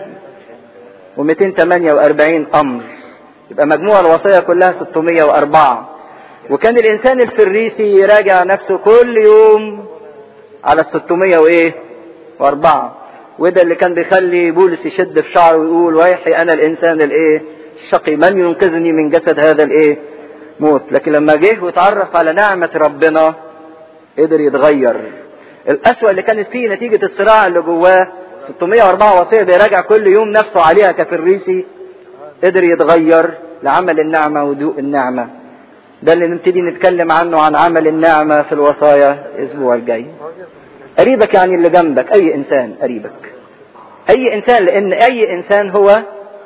و248 أمر يبقى مجموع الوصايا كلها 604 وكان الإنسان الفريسي يراجع نفسه كل يوم على ال 600 وإيه؟ وأربعة وده اللي كان بيخلي بولس يشد في شعره ويقول ويحي أنا الإنسان الإيه؟ الشقي من ينقذني من جسد هذا الإيه؟ موت لكن لما جه واتعرف على نعمة ربنا قدر يتغير الأسوأ اللي كانت فيه نتيجة الصراع اللي جواه 604 وصية بيراجع كل يوم نفسه عليها كفريسي قدر يتغير لعمل النعمة ودوء النعمة ده اللي نبتدي نتكلم عنه عن عمل النعمة في الوصايا الأسبوع الجاي قريبك يعني اللي جنبك أي إنسان قريبك أي إنسان لأن أي إنسان هو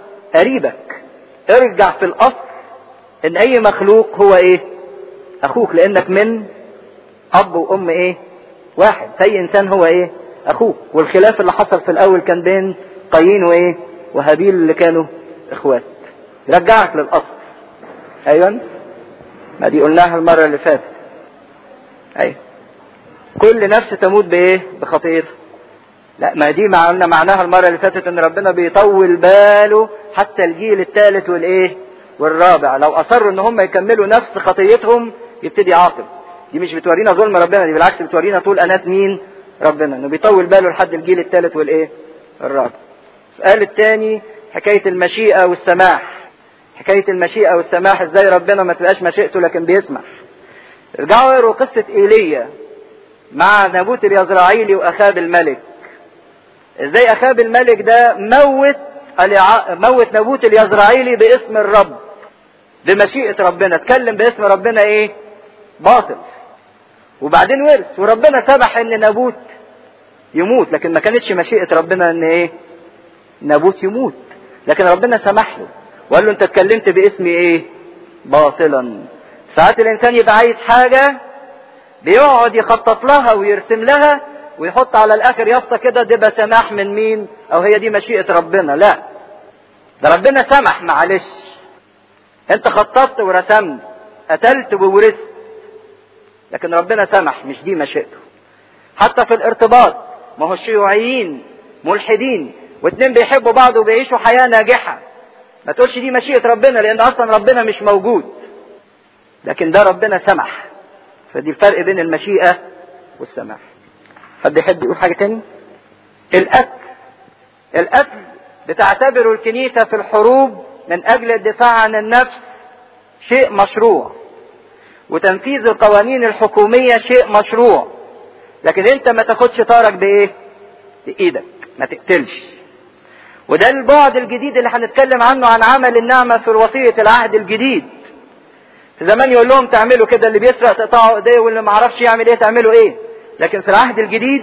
قريبك ارجع في الأصل إن أي مخلوق هو إيه أخوك لأنك من أب وأم إيه واحد أي إنسان هو إيه أخوك والخلاف اللي حصل في الأول كان بين قايين وإيه وهابيل اللي كانوا إخوات رجعك للأصل أيوة ما دي قلناها المرة اللي فاتت أيوة كل نفس تموت بإيه بخطيئتها لا ما دي معنا معناها المرة اللي فاتت ان ربنا بيطول باله حتى الجيل الثالث والايه والرابع لو اصروا ان هم يكملوا نفس خطيتهم يبتدي يعاقب دي مش بتورينا ظلم ربنا دي بالعكس بتورينا طول انات مين ربنا انه بيطول باله لحد الجيل الثالث والايه الرابع السؤال الثاني حكاية المشيئة والسماح حكاية المشيئة والسماح ازاي ربنا ما تبقاش مشيئته لكن بيسمح ارجعوا اقروا قصة ايليا مع نبوت اليزرعيلي واخاب الملك ازاي اخاب الملك ده موت موت نبوت اليزرعيلي باسم الرب بمشيئة ربنا اتكلم باسم ربنا ايه باطل وبعدين ورث وربنا سمح ان نبوت يموت لكن ما كانتش مشيئة ربنا ان ايه نبوت يموت لكن ربنا سمح له وقال له انت اتكلمت باسم ايه باطلا ساعات الانسان يبقى عايز حاجة بيقعد يخطط لها ويرسم لها ويحط على الاخر يافطه كده ده بقى سماح من مين او هي دي مشيئه ربنا لا ده ربنا سمح معلش انت خططت ورسمت قتلت وورثت لكن ربنا سمح مش دي مشيئته حتى في الارتباط ما هو الشيوعيين ملحدين واتنين بيحبوا بعض وبيعيشوا حياه ناجحه ما تقولش دي مشيئه ربنا لان اصلا ربنا مش موجود لكن ده ربنا سمح فدي الفرق بين المشيئه والسماح حد يحب يقول حاجة تاني القتل القتل بتعتبره الكنيسة في الحروب من أجل الدفاع عن النفس شيء مشروع وتنفيذ القوانين الحكومية شيء مشروع لكن انت ما تاخدش طارك بايه بايدك ما تقتلش وده البعد الجديد اللي هنتكلم عنه عن عمل النعمة في وصية العهد الجديد في زمان يقول لهم تعملوا كده اللي بيسرق تقطعوا ايديه واللي ما عرفش يعمل ايه تعملوا ايه لكن في العهد الجديد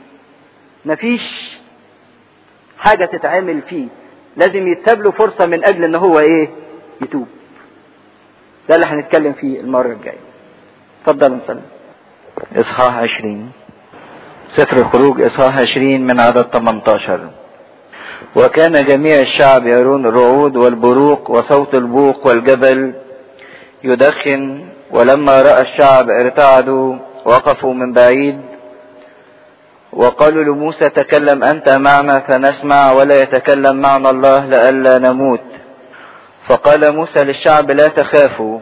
مفيش حاجة تتعمل فيه لازم يتساب له فرصة من أجل إن هو إيه؟ يتوب. ده اللي هنتكلم فيه المرة الجاية. اتفضل نصلي. إصحاح 20 سفر الخروج إصحاح 20 من عدد 18 وكان جميع الشعب يرون الرعود والبروق وصوت البوق والجبل يدخن ولما رأى الشعب ارتعدوا وقفوا من بعيد وقالوا لموسى تكلم أنت معنا فنسمع ولا يتكلم معنا الله لئلا نموت فقال موسى للشعب لا تخافوا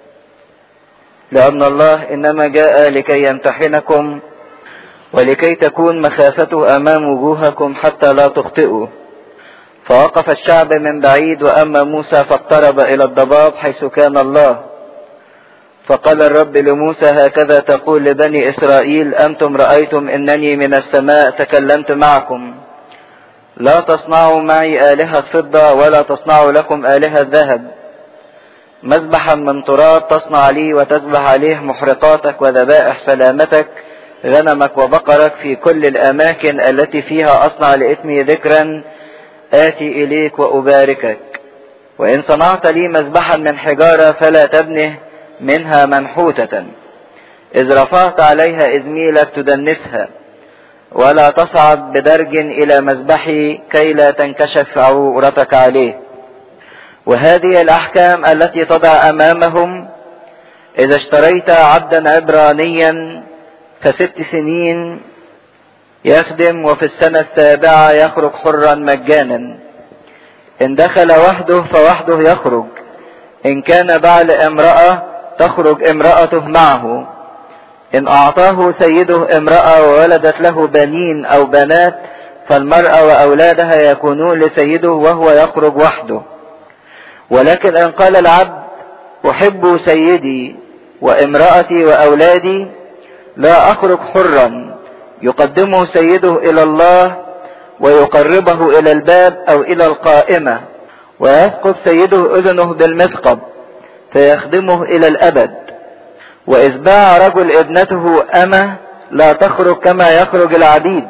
لأن الله إنما جاء لكي يمتحنكم ولكي تكون مخافته أمام وجوهكم حتى لا تخطئوا فوقف الشعب من بعيد وأما موسى فاقترب إلى الضباب حيث كان الله فقال الرب لموسى هكذا تقول لبني إسرائيل أنتم رأيتم أنني من السماء تكلمت معكم لا تصنعوا معي آلهة فضة ولا تصنعوا لكم آلهة ذهب مذبحا من تراب تصنع لي وتذبح عليه محرقاتك وذبائح سلامتك غنمك وبقرك في كل الأماكن التي فيها أصنع لإثمي ذكرا آتي إليك وأباركك وإن صنعت لي مذبحا من حجارة فلا تبنه منها منحوتة إذ رفعت عليها إزميلك تدنسها ولا تصعد بدرج إلى مذبحي كي لا تنكشف عورتك عليه وهذه الأحكام التي تضع أمامهم إذا اشتريت عبدا عبرانيا فست سنين يخدم وفي السنة السابعة يخرج حرا مجانا إن دخل وحده فوحده يخرج إن كان بعل امرأة تخرج امرأته معه إن أعطاه سيده امرأة وولدت له بنين أو بنات فالمرأة وأولادها يكونون لسيده وهو يخرج وحده ولكن إن قال العبد أحب سيدي وامرأتي وأولادي لا أخرج حرا يقدمه سيده إلى الله ويقربه إلى الباب أو إلى القائمة ويثقب سيده أذنه بالمثقب فيخدمه إلى الأبد وإذ باع رجل ابنته أمة لا تخرج كما يخرج العبيد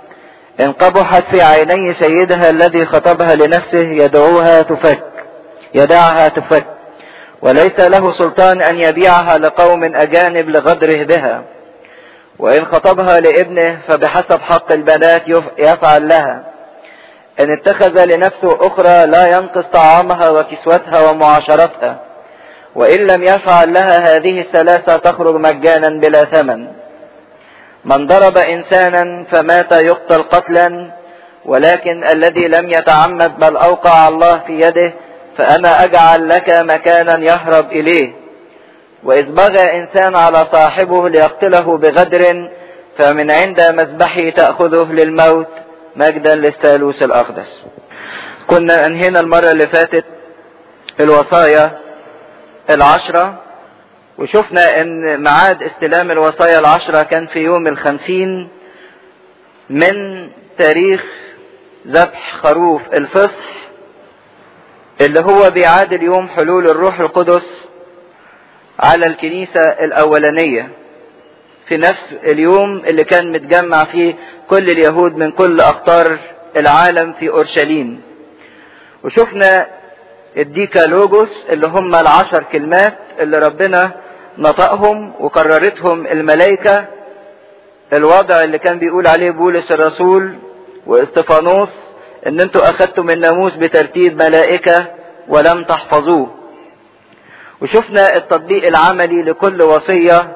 إن قبحت في عيني سيدها الذي خطبها لنفسه يدعوها تفك يدعها تفك وليس له سلطان أن يبيعها لقوم أجانب لغدره بها وإن خطبها لابنه فبحسب حق البنات يفعل لها إن اتخذ لنفسه أخرى لا ينقص طعامها وكسوتها ومعاشرتها وإن لم يفعل لها هذه الثلاثة تخرج مجانا بلا ثمن من ضرب إنسانا فمات يقتل قتلا ولكن الذي لم يتعمد بل أوقع الله في يده فأنا أجعل لك مكانا يهرب إليه وإذ بغى إنسان على صاحبه ليقتله بغدر فمن عند مذبحه تأخذه للموت مجدا للثالوث الأقدس كنا أنهينا المرة اللي فاتت الوصايا العشرة وشفنا ان ميعاد استلام الوصايا العشرة كان في يوم الخمسين من تاريخ ذبح خروف الفصح اللي هو بيعادل يوم حلول الروح القدس على الكنيسة الأولانية في نفس اليوم اللي كان متجمع فيه كل اليهود من كل أقطار العالم في أورشليم وشفنا الديكالوجوس اللي هم العشر كلمات اللي ربنا نطقهم وكررتهم الملائكة الوضع اللي كان بيقول عليه بولس الرسول واستفانوس ان انتوا اخدتم الناموس بترتيب ملائكة ولم تحفظوه وشفنا التطبيق العملي لكل وصية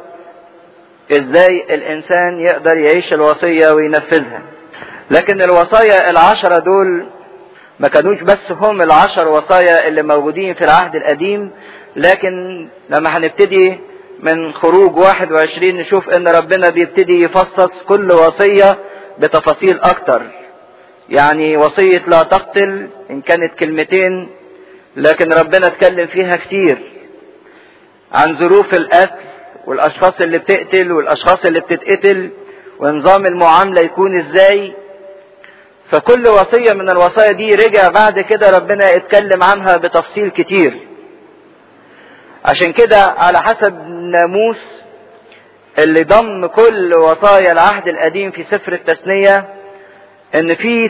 ازاي الانسان يقدر يعيش الوصية وينفذها لكن الوصايا العشرة دول ما كانوش بس هم العشر وصايا اللي موجودين في العهد القديم لكن لما هنبتدي من خروج 21 نشوف ان ربنا بيبتدي يفصص كل وصية بتفاصيل اكتر يعني وصية لا تقتل ان كانت كلمتين لكن ربنا اتكلم فيها كتير عن ظروف القتل والاشخاص اللي بتقتل والاشخاص اللي بتتقتل ونظام المعاملة يكون ازاي فكل وصية من الوصايا دي رجع بعد كده ربنا اتكلم عنها بتفصيل كتير عشان كده على حسب الناموس اللي ضم كل وصايا العهد القديم في سفر التثنية ان في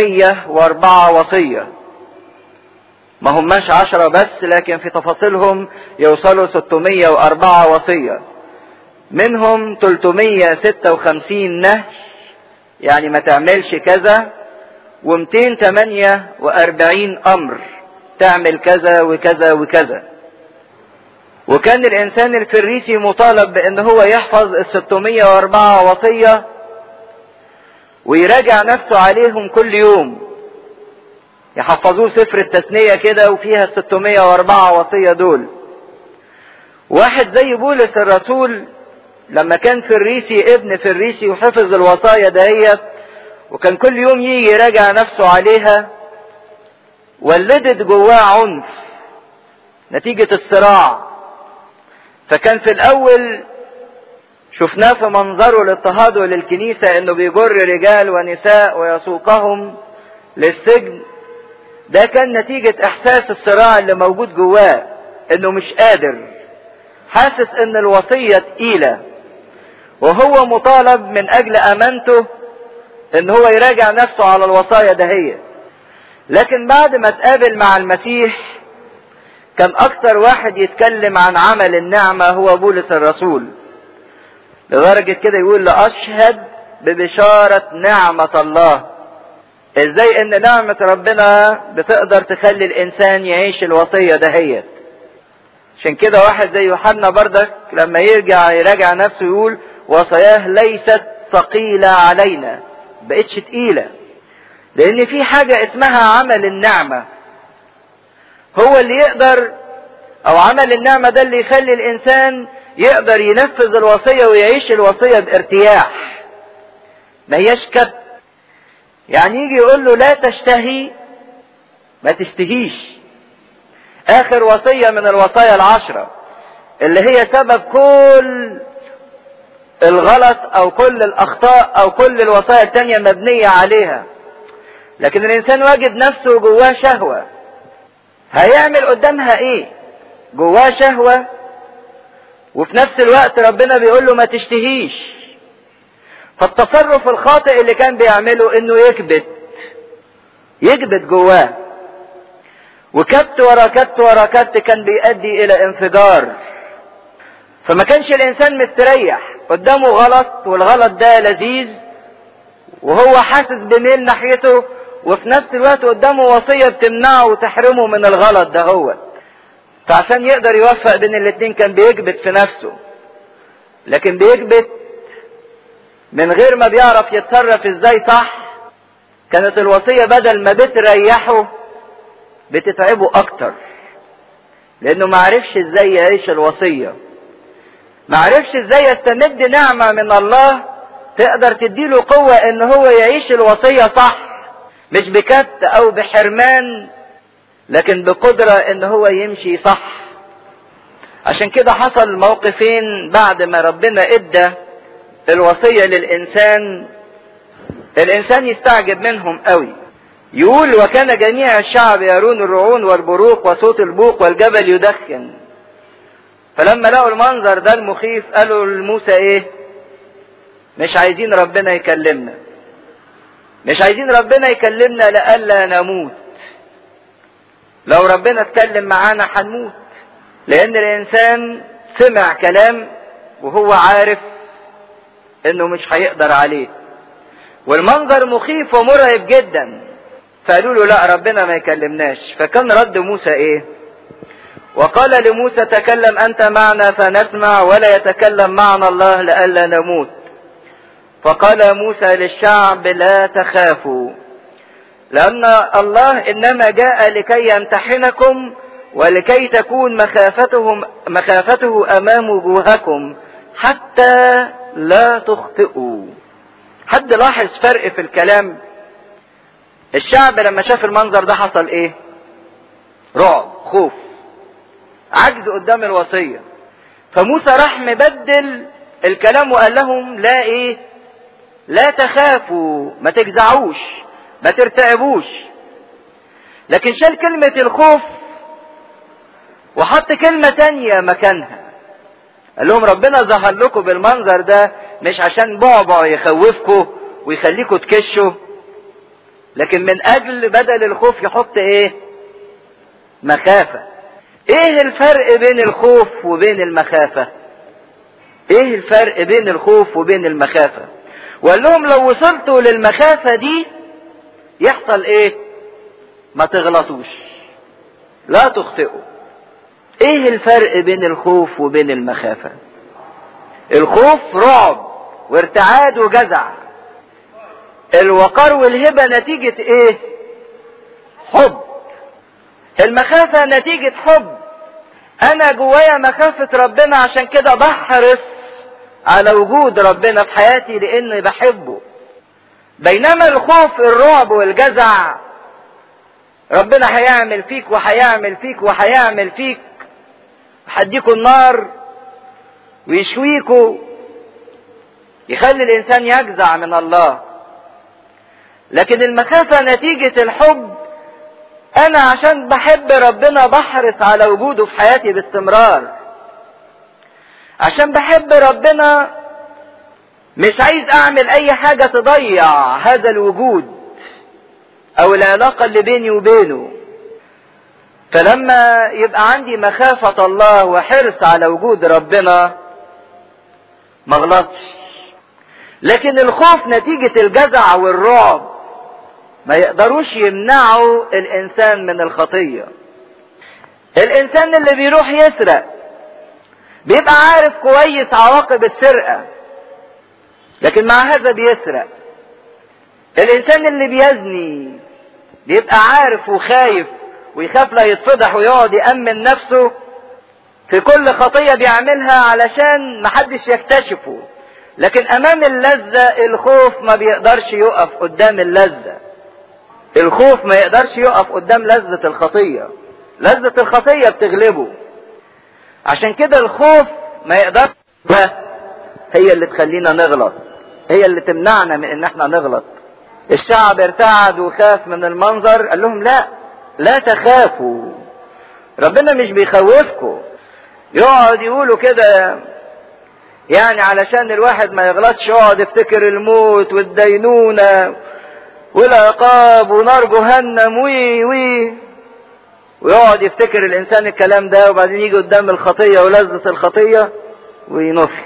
604 وصية ما هماش عشرة بس لكن في تفاصيلهم يوصلوا 604 وصية منهم 356 نهي يعني ما تعملش كذا و248 امر تعمل كذا وكذا وكذا وكان الانسان الفريسي مطالب بان هو يحفظ ال 604 وصية ويراجع نفسه عليهم كل يوم يحفظوه سفر التثنية كده وفيها ال 604 وصية دول واحد زي بولس الرسول لما كان فريسي ابن فريسي وحفظ الوصايا دهيت وكان كل يوم يجي يراجع نفسه عليها ولدت جواه عنف نتيجة الصراع فكان في الاول شفناه في منظره الاضطهاد للكنيسة انه بيجر رجال ونساء ويسوقهم للسجن ده كان نتيجة احساس الصراع اللي موجود جواه انه مش قادر حاسس ان الوصية تقيلة وهو مطالب من اجل امانته ان هو يراجع نفسه على الوصايا دهية لكن بعد ما تقابل مع المسيح كان اكتر واحد يتكلم عن عمل النعمة هو بولس الرسول لدرجة كده يقول لأشهد ببشارة نعمة الله ازاي ان نعمة ربنا بتقدر تخلي الانسان يعيش الوصية دهيت عشان كده واحد زي يوحنا بردك لما يرجع يراجع نفسه يقول وصاياه ليست ثقيلة علينا بقتش تقيلة لان في حاجة اسمها عمل النعمة هو اللي يقدر او عمل النعمة ده اللي يخلي الانسان يقدر ينفذ الوصية ويعيش الوصية بارتياح ما هياش كب يعني يجي يقول له لا تشتهي ما تشتهيش اخر وصية من الوصايا العشرة اللي هي سبب كل الغلط او كل الاخطاء او كل الوصايا التانية مبنية عليها لكن الانسان واجد نفسه جواه شهوة هيعمل قدامها ايه جواه شهوة وفي نفس الوقت ربنا بيقول له ما تشتهيش فالتصرف الخاطئ اللي كان بيعمله انه يكبت يكبت جواه وكبت ورا كبت ورا كبت كان بيؤدي الى انفجار فما كانش الانسان مستريح قدامه غلط والغلط ده لذيذ وهو حاسس بميل ناحيته وفي نفس الوقت قدامه وصية بتمنعه وتحرمه من الغلط ده هو فعشان يقدر يوفق بين الاتنين كان بيكبت في نفسه لكن بيكبت من غير ما بيعرف يتصرف ازاي صح كانت الوصية بدل ما بتريحه بتتعبه اكتر لانه معرفش ازاي يعيش الوصية معرفش ازاي يستمد نعمة من الله تقدر تديله قوة ان هو يعيش الوصية صح مش بكبت او بحرمان لكن بقدرة ان هو يمشي صح عشان كده حصل موقفين بعد ما ربنا ادى الوصية للانسان الانسان يستعجب منهم قوي يقول وكان جميع الشعب يرون الرعون والبروق وصوت البوق والجبل يدخن فلما لقوا المنظر ده المخيف قالوا لموسى ايه مش عايزين ربنا يكلمنا مش عايزين ربنا يكلمنا لألا نموت لو ربنا اتكلم معانا هنموت لان الانسان سمع كلام وهو عارف انه مش هيقدر عليه والمنظر مخيف ومرعب جدا فقالوا له لا ربنا ما يكلمناش فكان رد موسى ايه وقال لموسى تكلم انت معنا فنسمع ولا يتكلم معنا الله لئلا نموت فقال موسى للشعب لا تخافوا لأن الله إنما جاء لكي يمتحنكم ولكي تكون مخافتهم مخافته أمام وجوهكم حتى لا تخطئوا. حد لاحظ فرق في الكلام؟ الشعب لما شاف المنظر ده حصل إيه؟ رعب، خوف، عجز قدام الوصية. فموسى راح مبدل الكلام وقال لهم لا إيه؟ لا تخافوا، ما تجزعوش، ما ترتعبوش لكن شال كلمة الخوف وحط كلمة تانية مكانها قال لهم ربنا ظهر لكم بالمنظر ده مش عشان بعبع يخوفكم ويخليكم تكشوا لكن من اجل بدل الخوف يحط ايه مخافة ايه الفرق بين الخوف وبين المخافة ايه الفرق بين الخوف وبين المخافة وقال لهم لو وصلتوا للمخافة دي يحصل ايه ما تغلطوش لا تخطئوا ايه الفرق بين الخوف وبين المخافة الخوف رعب وارتعاد وجزع الوقار والهبة نتيجة ايه حب المخافة نتيجة حب انا جوايا مخافة ربنا عشان كده بحرص على وجود ربنا في حياتي لاني بحبه بينما الخوف الرعب والجزع ربنا هيعمل فيك وهيعمل فيك وهيعمل فيك هديكوا النار ويشويكوا يخلي الانسان يجزع من الله لكن المخافة نتيجة الحب انا عشان بحب ربنا بحرص على وجوده في حياتي باستمرار عشان بحب ربنا مش عايز اعمل اي حاجة تضيع هذا الوجود او العلاقة اللي بيني وبينه فلما يبقى عندي مخافة الله وحرص على وجود ربنا ما غلطش لكن الخوف نتيجة الجزع والرعب ما يقدروش يمنعوا الانسان من الخطية الانسان اللي بيروح يسرق بيبقى عارف كويس عواقب السرقة لكن مع هذا بيسرق الانسان اللي بيزني بيبقى عارف وخايف ويخاف لا يتفضح ويقعد يأمن نفسه في كل خطية بيعملها علشان محدش يكتشفه لكن امام اللذة الخوف ما بيقدرش يقف قدام اللذة الخوف ما يقدرش يقف قدام لذة الخطية لذة الخطية بتغلبه عشان كده الخوف ما يقدرش هي اللي تخلينا نغلط هي اللي تمنعنا من ان احنا نغلط الشعب ارتعد وخاف من المنظر قال لهم لا لا تخافوا ربنا مش بيخوفكم يقعد يقولوا كده يعني علشان الواحد ما يغلطش يقعد يفتكر الموت والدينونة والعقاب ونار جهنم وي وي ويقعد يفتكر الانسان الكلام ده وبعدين يجي قدام الخطية ولذة الخطية وينفل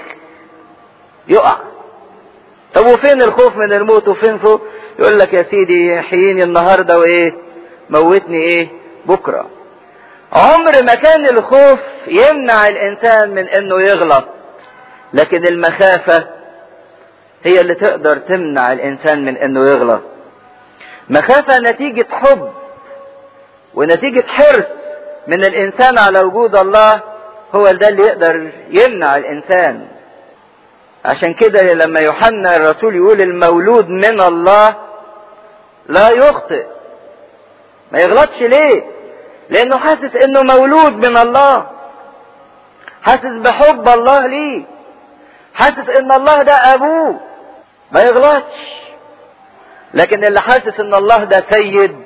يقع طب وفين الخوف من الموت وفين فوق يقول لك يا سيدي حييني النهارده وايه موتني ايه بكره عمر ما كان الخوف يمنع الانسان من انه يغلط لكن المخافه هي اللي تقدر تمنع الانسان من انه يغلط مخافه نتيجه حب ونتيجه حرص من الانسان على وجود الله هو ده اللي يقدر يمنع الانسان عشان كده لما يوحنا الرسول يقول المولود من الله لا يخطئ ما يغلطش ليه لانه حاسس انه مولود من الله حاسس بحب الله ليه حاسس ان الله ده ابوه ما يغلطش لكن اللي حاسس ان الله ده سيد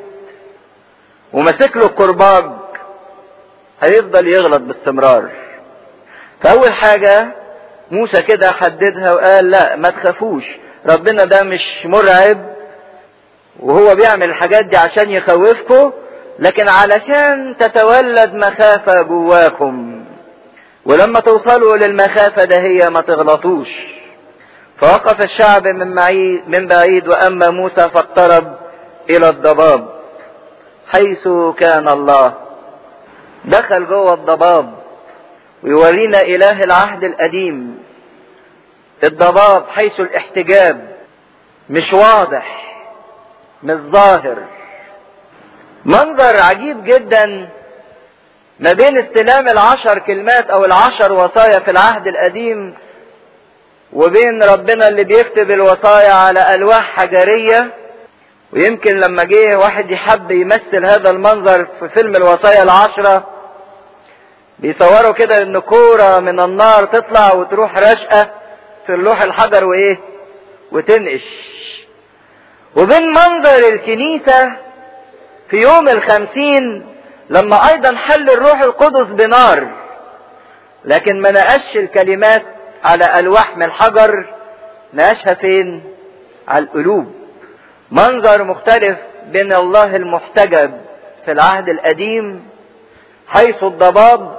وماسك له الكرباج هيفضل يغلط باستمرار فاول حاجه موسى كده حددها وقال لا ما تخافوش ربنا ده مش مرعب وهو بيعمل الحاجات دي عشان يخوفكم لكن علشان تتولد مخافة جواكم ولما توصلوا للمخافة ده هي ما تغلطوش فوقف الشعب من بعيد, من بعيد وأما موسى فاقترب إلى الضباب حيث كان الله دخل جوه الضباب ويورينا إله العهد القديم الضباب حيث الاحتجاب مش واضح مش ظاهر منظر عجيب جدا ما بين استلام العشر كلمات او العشر وصايا في العهد القديم وبين ربنا اللي بيكتب الوصايا على الواح حجريه ويمكن لما جه واحد يحب يمثل هذا المنظر في فيلم الوصايا العشره بيصوروا كده ان كوره من النار تطلع وتروح رشقه في اللوح الحجر وايه وتنقش وبين منظر الكنيسة في يوم الخمسين لما ايضا حل الروح القدس بنار لكن ما نقش الكلمات على الواح من الحجر نقشها فين على القلوب منظر مختلف بين الله المحتجب في العهد القديم حيث الضباب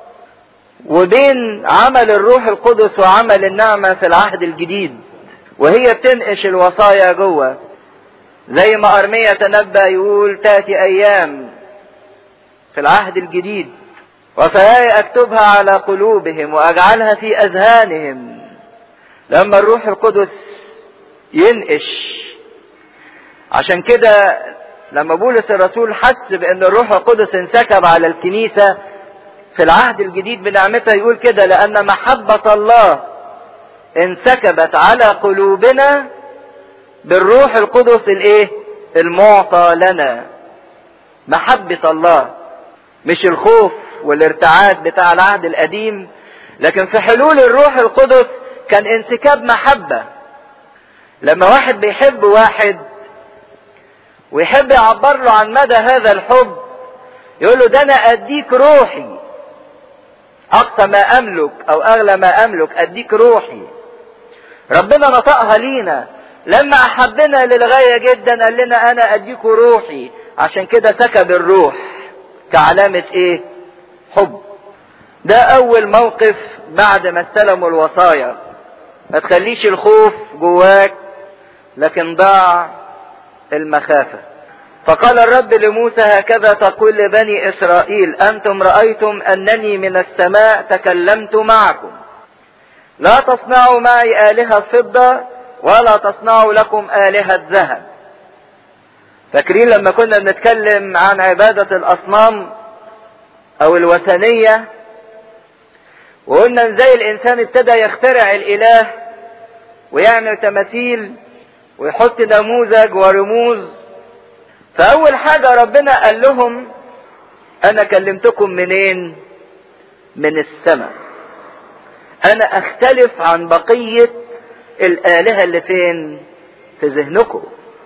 وبين عمل الروح القدس وعمل النعمة في العهد الجديد وهي بتنقش الوصايا جوه زي ما أرمية تنبأ يقول تأتي أيام في العهد الجديد وفياي أكتبها على قلوبهم وأجعلها في أذهانهم لما الروح القدس ينقش عشان كده لما بولس الرسول حس بأن الروح القدس انسكب على الكنيسة في العهد الجديد بنعمتها يقول كده لأن محبة الله انسكبت على قلوبنا بالروح القدس الايه المعطى لنا محبة الله مش الخوف والارتعاد بتاع العهد القديم لكن في حلول الروح القدس كان انسكاب محبة لما واحد بيحب واحد ويحب يعبر له عن مدى هذا الحب يقول له ده انا اديك روحي اقصى ما املك او اغلى ما املك اديك روحي ربنا نطقها لينا لما احبنا للغايه جدا قال لنا انا اديكوا روحي عشان كده سكب الروح كعلامه ايه حب ده اول موقف بعد ما استلموا الوصايا ما تخليش الخوف جواك لكن ضاع المخافه فقال الرب لموسى هكذا تقول لبني اسرائيل انتم رايتم انني من السماء تكلمت معكم لا تصنعوا معي الهه فضه ولا تصنعوا لكم الهه ذهب فاكرين لما كنا بنتكلم عن عباده الاصنام او الوثنيه وقلنا ازاي الانسان ابتدى يخترع الاله ويعمل تماثيل ويحط نموذج ورموز فاول حاجة ربنا قال لهم انا كلمتكم منين من السماء انا اختلف عن بقية الالهة اللي فين في ذهنكم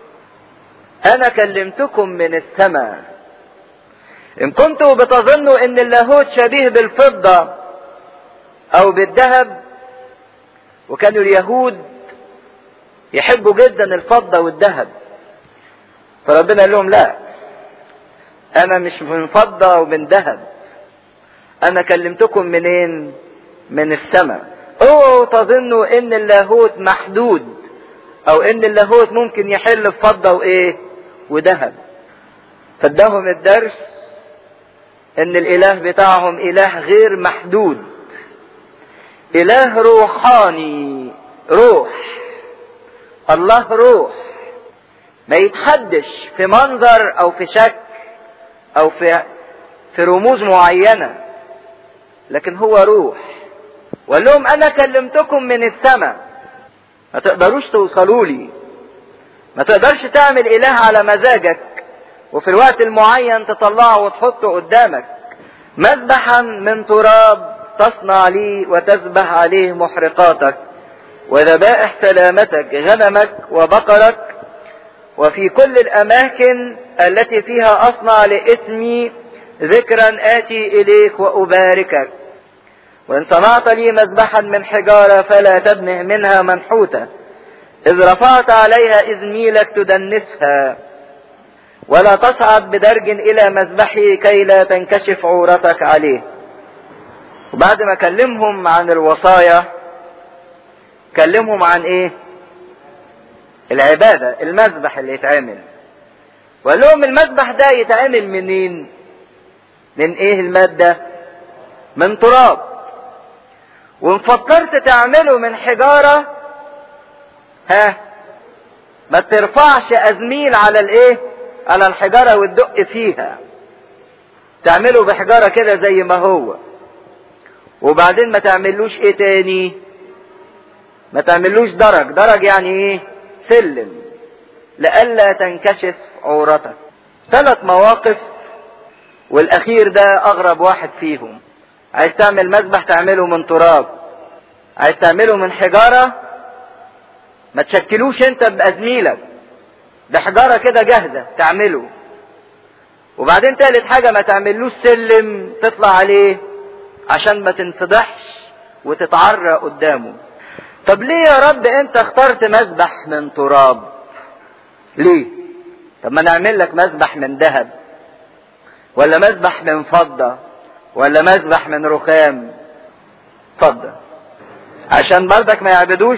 انا كلمتكم من السماء ان كنتوا بتظنوا ان اللاهوت شبيه بالفضة او بالذهب وكانوا اليهود يحبوا جدا الفضة والذهب فربنا قال لهم لا انا مش من فضة ومن ذهب انا كلمتكم منين من السماء اوعوا تظنوا ان اللاهوت محدود او ان اللاهوت ممكن يحل في فضة وايه وذهب فاداهم الدرس ان الاله بتاعهم اله غير محدود اله روحاني روح الله روح ما يتحدش في منظر او في شكل او في في رموز معينة لكن هو روح وقال لهم انا كلمتكم من السماء ما تقدروش توصلوا لي ما تقدرش تعمل اله على مزاجك وفي الوقت المعين تطلعه وتحطه قدامك مذبحا من تراب تصنع لي وتذبح عليه محرقاتك وذبائح سلامتك غنمك وبقرك وفي كل الأماكن التي فيها أصنع لاسمي ذكرا آتي إليك وأباركك وإن صنعت لي مذبحا من حجارة فلا تبنه منها منحوتة إذ رفعت عليها إزميلك تدنسها ولا تصعد بدرج إلى مذبحي كي لا تنكشف عورتك عليه وبعد ما كلمهم عن الوصايا كلمهم عن ايه العبادة المذبح اللي يتعمل وقال لهم المذبح ده يتعمل منين من ايه المادة من تراب وان فكرت تعمله من حجارة ها ما ترفعش ازميل على الايه على الحجارة وتدق فيها تعمله بحجارة كده زي ما هو وبعدين ما تعملوش ايه تاني ما تعملوش درج درج يعني ايه سلم لئلا تنكشف عورتك ثلاث مواقف والاخير ده اغرب واحد فيهم عايز تعمل مذبح تعمله من تراب عايز تعمله من حجارة ما تشكلوش انت بأزميلك ده حجارة كده جاهزة تعمله وبعدين تالت حاجة ما تعملوش سلم تطلع عليه عشان ما تنفضحش وتتعرى قدامه طب ليه يا رب انت اخترت مذبح من تراب ليه طب ما نعمل لك مذبح من ذهب ولا مذبح من فضة ولا مذبح من رخام اتفضل عشان برضك ما يعبدوش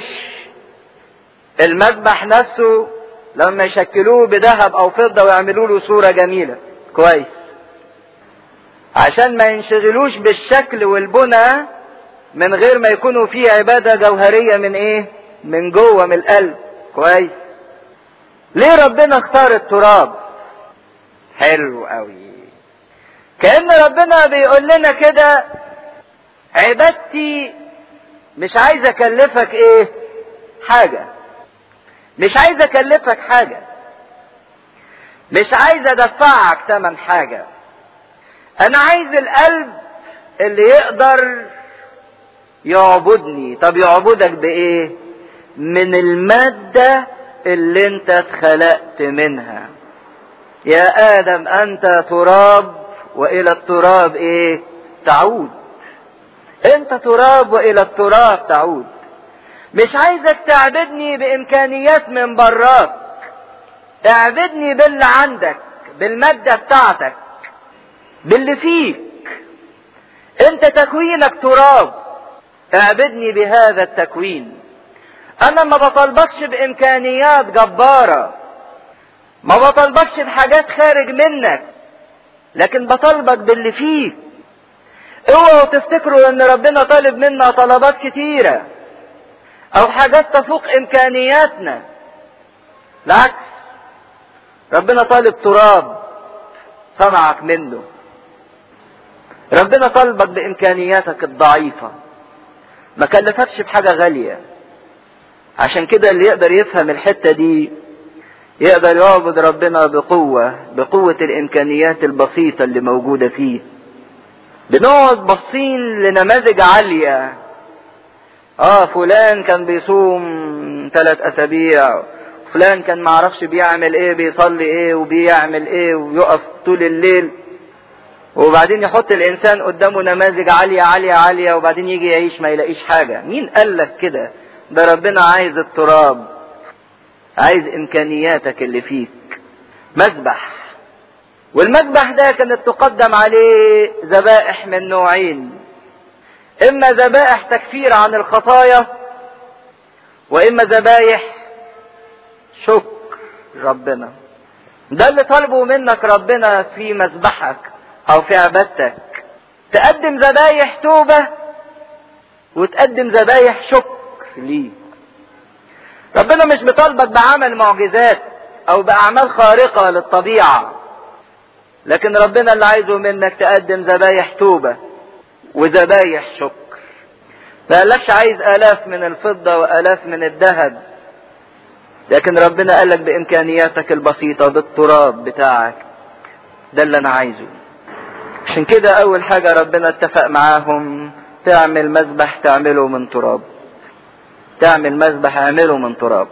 المذبح نفسه لما يشكلوه بذهب او فضة ويعملوا له صورة جميلة كويس عشان ما ينشغلوش بالشكل والبنى من غير ما يكونوا فيه عبادة جوهرية من ايه من جوه من القلب كويس ليه ربنا اختار التراب حلو قوي كأن ربنا بيقول لنا كده عبادتي مش عايز اكلفك ايه حاجة مش عايز اكلفك حاجة مش عايز ادفعك تمن حاجة انا عايز القلب اللي يقدر يعبدني طب يعبدك بايه من المادة اللي انت اتخلقت منها يا ادم انت تراب والى التراب ايه تعود انت تراب والى التراب تعود مش عايزك تعبدني بامكانيات من براك اعبدني باللي عندك بالمادة بتاعتك باللي فيك انت تكوينك تراب اعبدني بهذا التكوين انا ما بطلبكش بامكانيات جبارة ما بطلبكش بحاجات خارج منك لكن بطلبك باللي فيك اوعوا تفتكروا ان ربنا طالب منا طلبات كتيرة او حاجات تفوق امكانياتنا العكس ربنا طالب تراب صنعك منه ربنا طالبك بامكانياتك الضعيفة ما كلفكش بحاجة غالية عشان كده اللي يقدر يفهم الحتة دي يقدر يعبد ربنا بقوة بقوة الامكانيات البسيطة اللي موجودة فيه بنقعد باصين لنماذج عالية اه فلان كان بيصوم ثلاث اسابيع فلان كان معرفش بيعمل ايه بيصلي ايه وبيعمل ايه ويقف طول الليل وبعدين يحط الانسان قدامه نماذج عالية عالية عالية وبعدين يجي يعيش ما يلاقيش حاجة مين قال لك كده ده ربنا عايز التراب عايز امكانياتك اللي فيك مذبح والمذبح ده كانت تقدم عليه ذبائح من نوعين اما ذبائح تكفير عن الخطايا واما ذبايح شكر ربنا ده اللي طالبه منك ربنا في مذبحك او في عبادتك تقدم ذبايح توبة وتقدم ذبايح شكر ليه ربنا مش بيطالبك بعمل معجزات او باعمال خارقة للطبيعة لكن ربنا اللي عايزه منك تقدم ذبايح توبة وذبايح شكر ما قالكش عايز الاف من الفضة والاف من الذهب لكن ربنا قالك بامكانياتك البسيطة بالتراب بتاعك ده اللي انا عايزه عشان كده اول حاجة ربنا اتفق معاهم تعمل مذبح تعمله من تراب تعمل مذبح اعمله من تراب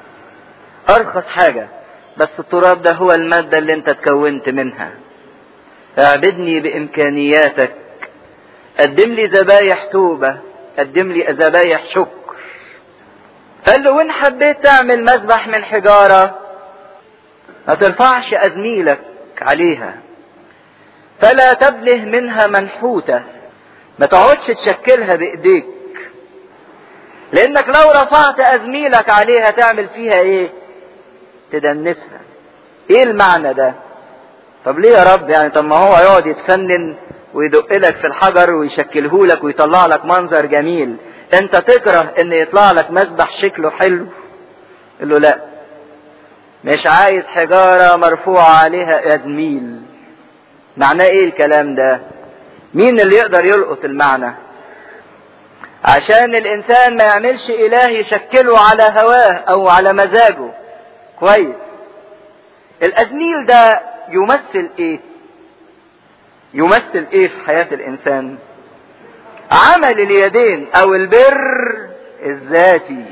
ارخص حاجة بس التراب ده هو المادة اللي انت اتكونت منها اعبدني بامكانياتك قدم لي ذبايح توبة قدم لي ذبايح شكر قال له وان حبيت تعمل مذبح من حجارة ما ترفعش أزميلك عليها فلا تبله منها منحوتة ما تقعدش تشكلها بإيديك لأنك لو رفعت أزميلك عليها تعمل فيها إيه؟ تدنسها. إيه المعنى ده؟ طب ليه يا رب يعني طب ما هو يقعد يتفنن ويدق لك في الحجر ويشكله لك ويطلع لك منظر جميل انت تكره ان يطلع لك مسبح شكله حلو يقول له لا مش عايز حجارة مرفوعة عليها ادميل معناه ايه الكلام ده مين اللي يقدر يلقط المعنى عشان الانسان ما يعملش اله يشكله على هواه او على مزاجه كويس الازميل ده يمثل ايه يمثل ايه في حياة الانسان عمل اليدين او البر الذاتي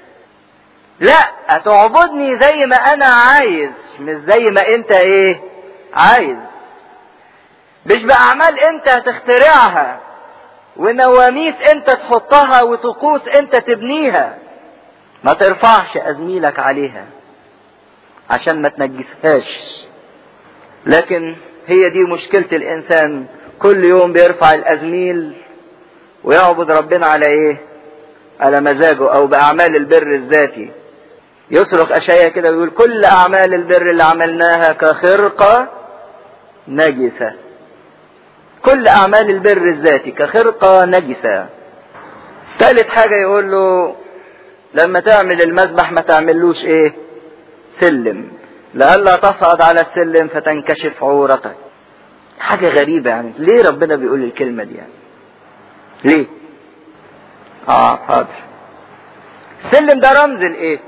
لا تعبدني زي ما انا عايز مش زي ما انت ايه عايز مش باعمال انت هتخترعها ونواميس انت تحطها وطقوس انت تبنيها ما ترفعش ازميلك عليها عشان ما تنجسهاش لكن هي دي مشكلة الانسان كل يوم بيرفع الازميل ويعبد ربنا على ايه على مزاجه او باعمال البر الذاتي يصرخ اشعيا كده ويقول كل اعمال البر اللي عملناها كخرقة نجسة كل اعمال البر الذاتي كخرقة نجسة ثالث حاجة يقول له لما تعمل المذبح ما تعملوش ايه سلم لئلا تصعد على السلم فتنكشف عورتك حاجة غريبة يعني ليه ربنا بيقول الكلمة دي يعني ليه اه حاضر السلم ده رمز الايه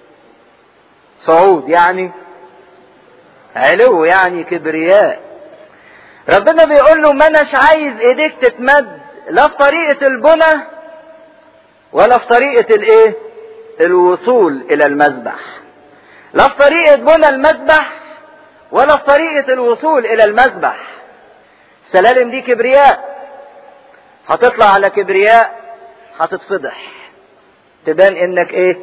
صعود يعني علو يعني كبرياء ربنا بيقول له ما اناش عايز ايديك تتمد لا في طريقة البنى ولا في طريقة الايه الوصول الى المذبح لا في طريقة بنى المذبح ولا في طريقة الوصول الى المذبح السلالم دي كبرياء هتطلع على كبرياء هتتفضح تبان انك ايه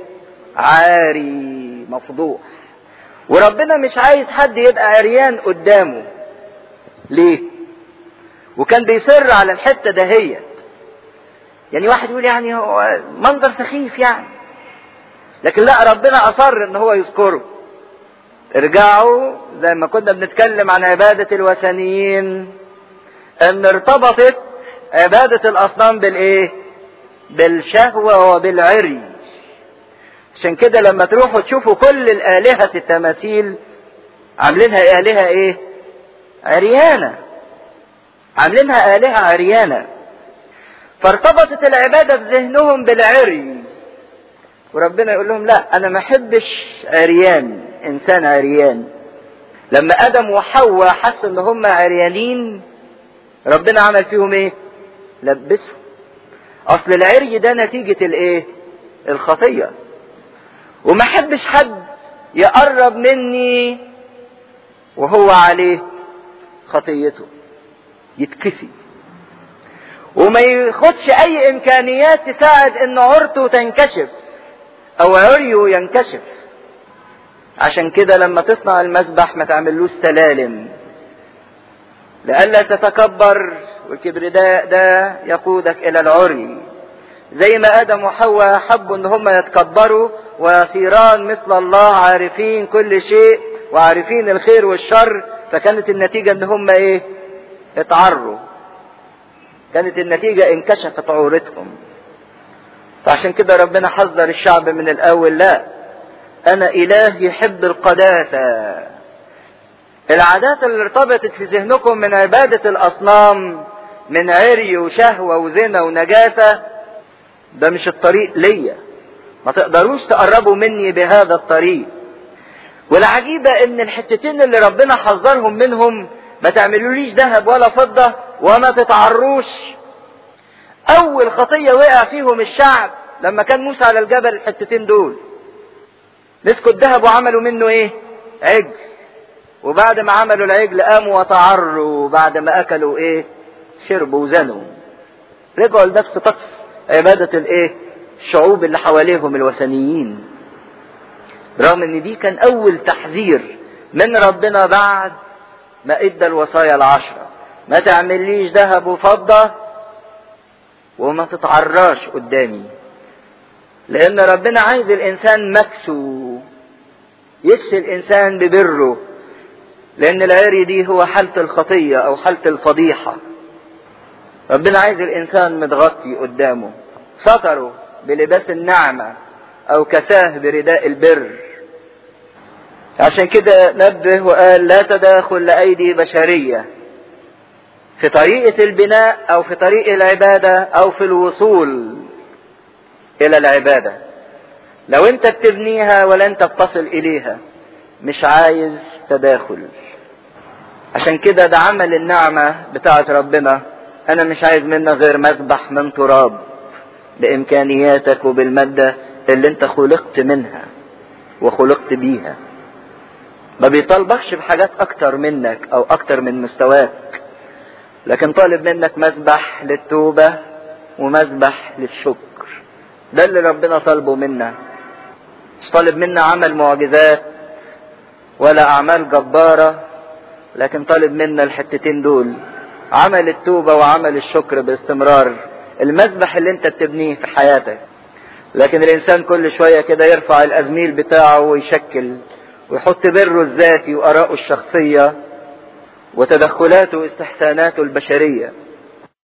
عاري مفضوح وربنا مش عايز حد يبقى عريان قدامه ليه وكان بيصر على الحتة دهيت يعني واحد يقول يعني هو منظر سخيف يعني لكن لا ربنا اصر ان هو يذكره ارجعوا زي ما كنا بنتكلم عن عبادة الوثنيين ان ارتبطت عبادة الاصنام بالايه بالشهوة وبالعري عشان كده لما تروحوا تشوفوا كل الالهة التماثيل عاملينها الهة ايه عريانة عاملينها الهة عريانة فارتبطت العبادة في ذهنهم بالعري وربنا يقول لهم لا انا ما احبش عريان انسان عريان لما ادم وحواء حسوا ان هم عريانين ربنا عمل فيهم ايه لبسهم اصل العري ده نتيجة الايه الخطية وما احبش حد يقرب مني وهو عليه خطيته يتكسي وما ياخدش اي امكانيات تساعد ان عورته تنكشف او عريه ينكشف عشان كده لما تصنع المسبح ما تعملوش سلالم لئلا تتكبر والكبرياء ده يقودك الى العري زي ما ادم وحواء حبوا ان هم يتكبروا ويصيران مثل الله عارفين كل شيء وعارفين الخير والشر فكانت النتيجة ان هم ايه اتعروا كانت النتيجة انكشفت عورتهم فعشان كده ربنا حذر الشعب من الاول لا انا اله يحب القداسة العادات اللي ارتبطت في ذهنكم من عبادة الاصنام من عري وشهوة وزنا ونجاسة ده مش الطريق ليا ما تقدروش تقربوا مني بهذا الطريق والعجيبة ان الحتتين اللي ربنا حذرهم منهم ما تعملوليش ذهب ولا فضة وما تتعروش اول خطية وقع فيهم الشعب لما كان موسى على الجبل الحتتين دول مسكوا الذهب وعملوا منه ايه عجل وبعد ما عملوا العجل قاموا وتعروا بعد ما اكلوا ايه شربوا وزنوا رجعوا لنفس طقس عبادة الايه الشعوب اللي حواليهم الوثنيين رغم ان دي كان اول تحذير من ربنا بعد ما ادى الوصايا العشرة ما تعمليش ذهب وفضة وما تتعراش قدامي لان ربنا عايز الانسان مكسو يكسي الانسان ببره لان العري دي هو حالة الخطية او حالة الفضيحة ربنا عايز الانسان متغطي قدامه ستره بلباس النعمة او كساه برداء البر عشان كده نبه وقال لا تداخل لأيدي بشرية في طريقة البناء أو في طريق العبادة أو في الوصول إلى العبادة لو أنت بتبنيها ولا أنت بتصل إليها مش عايز تداخل عشان كده ده عمل النعمة بتاعة ربنا أنا مش عايز منك غير مذبح من تراب بإمكانياتك وبالمادة اللي أنت خلقت منها وخلقت بيها ما بيطالبكش بحاجات اكتر منك او اكتر من مستواك لكن طالب منك مذبح للتوبة ومذبح للشكر ده اللي ربنا طالبه منا مش طالب منا عمل معجزات ولا اعمال جبارة لكن طالب منا الحتتين دول عمل التوبة وعمل الشكر باستمرار المذبح اللي انت بتبنيه في حياتك لكن الانسان كل شوية كده يرفع الازميل بتاعه ويشكل ويحط بره الذاتي وآراءه الشخصية وتدخلاته واستحساناته البشرية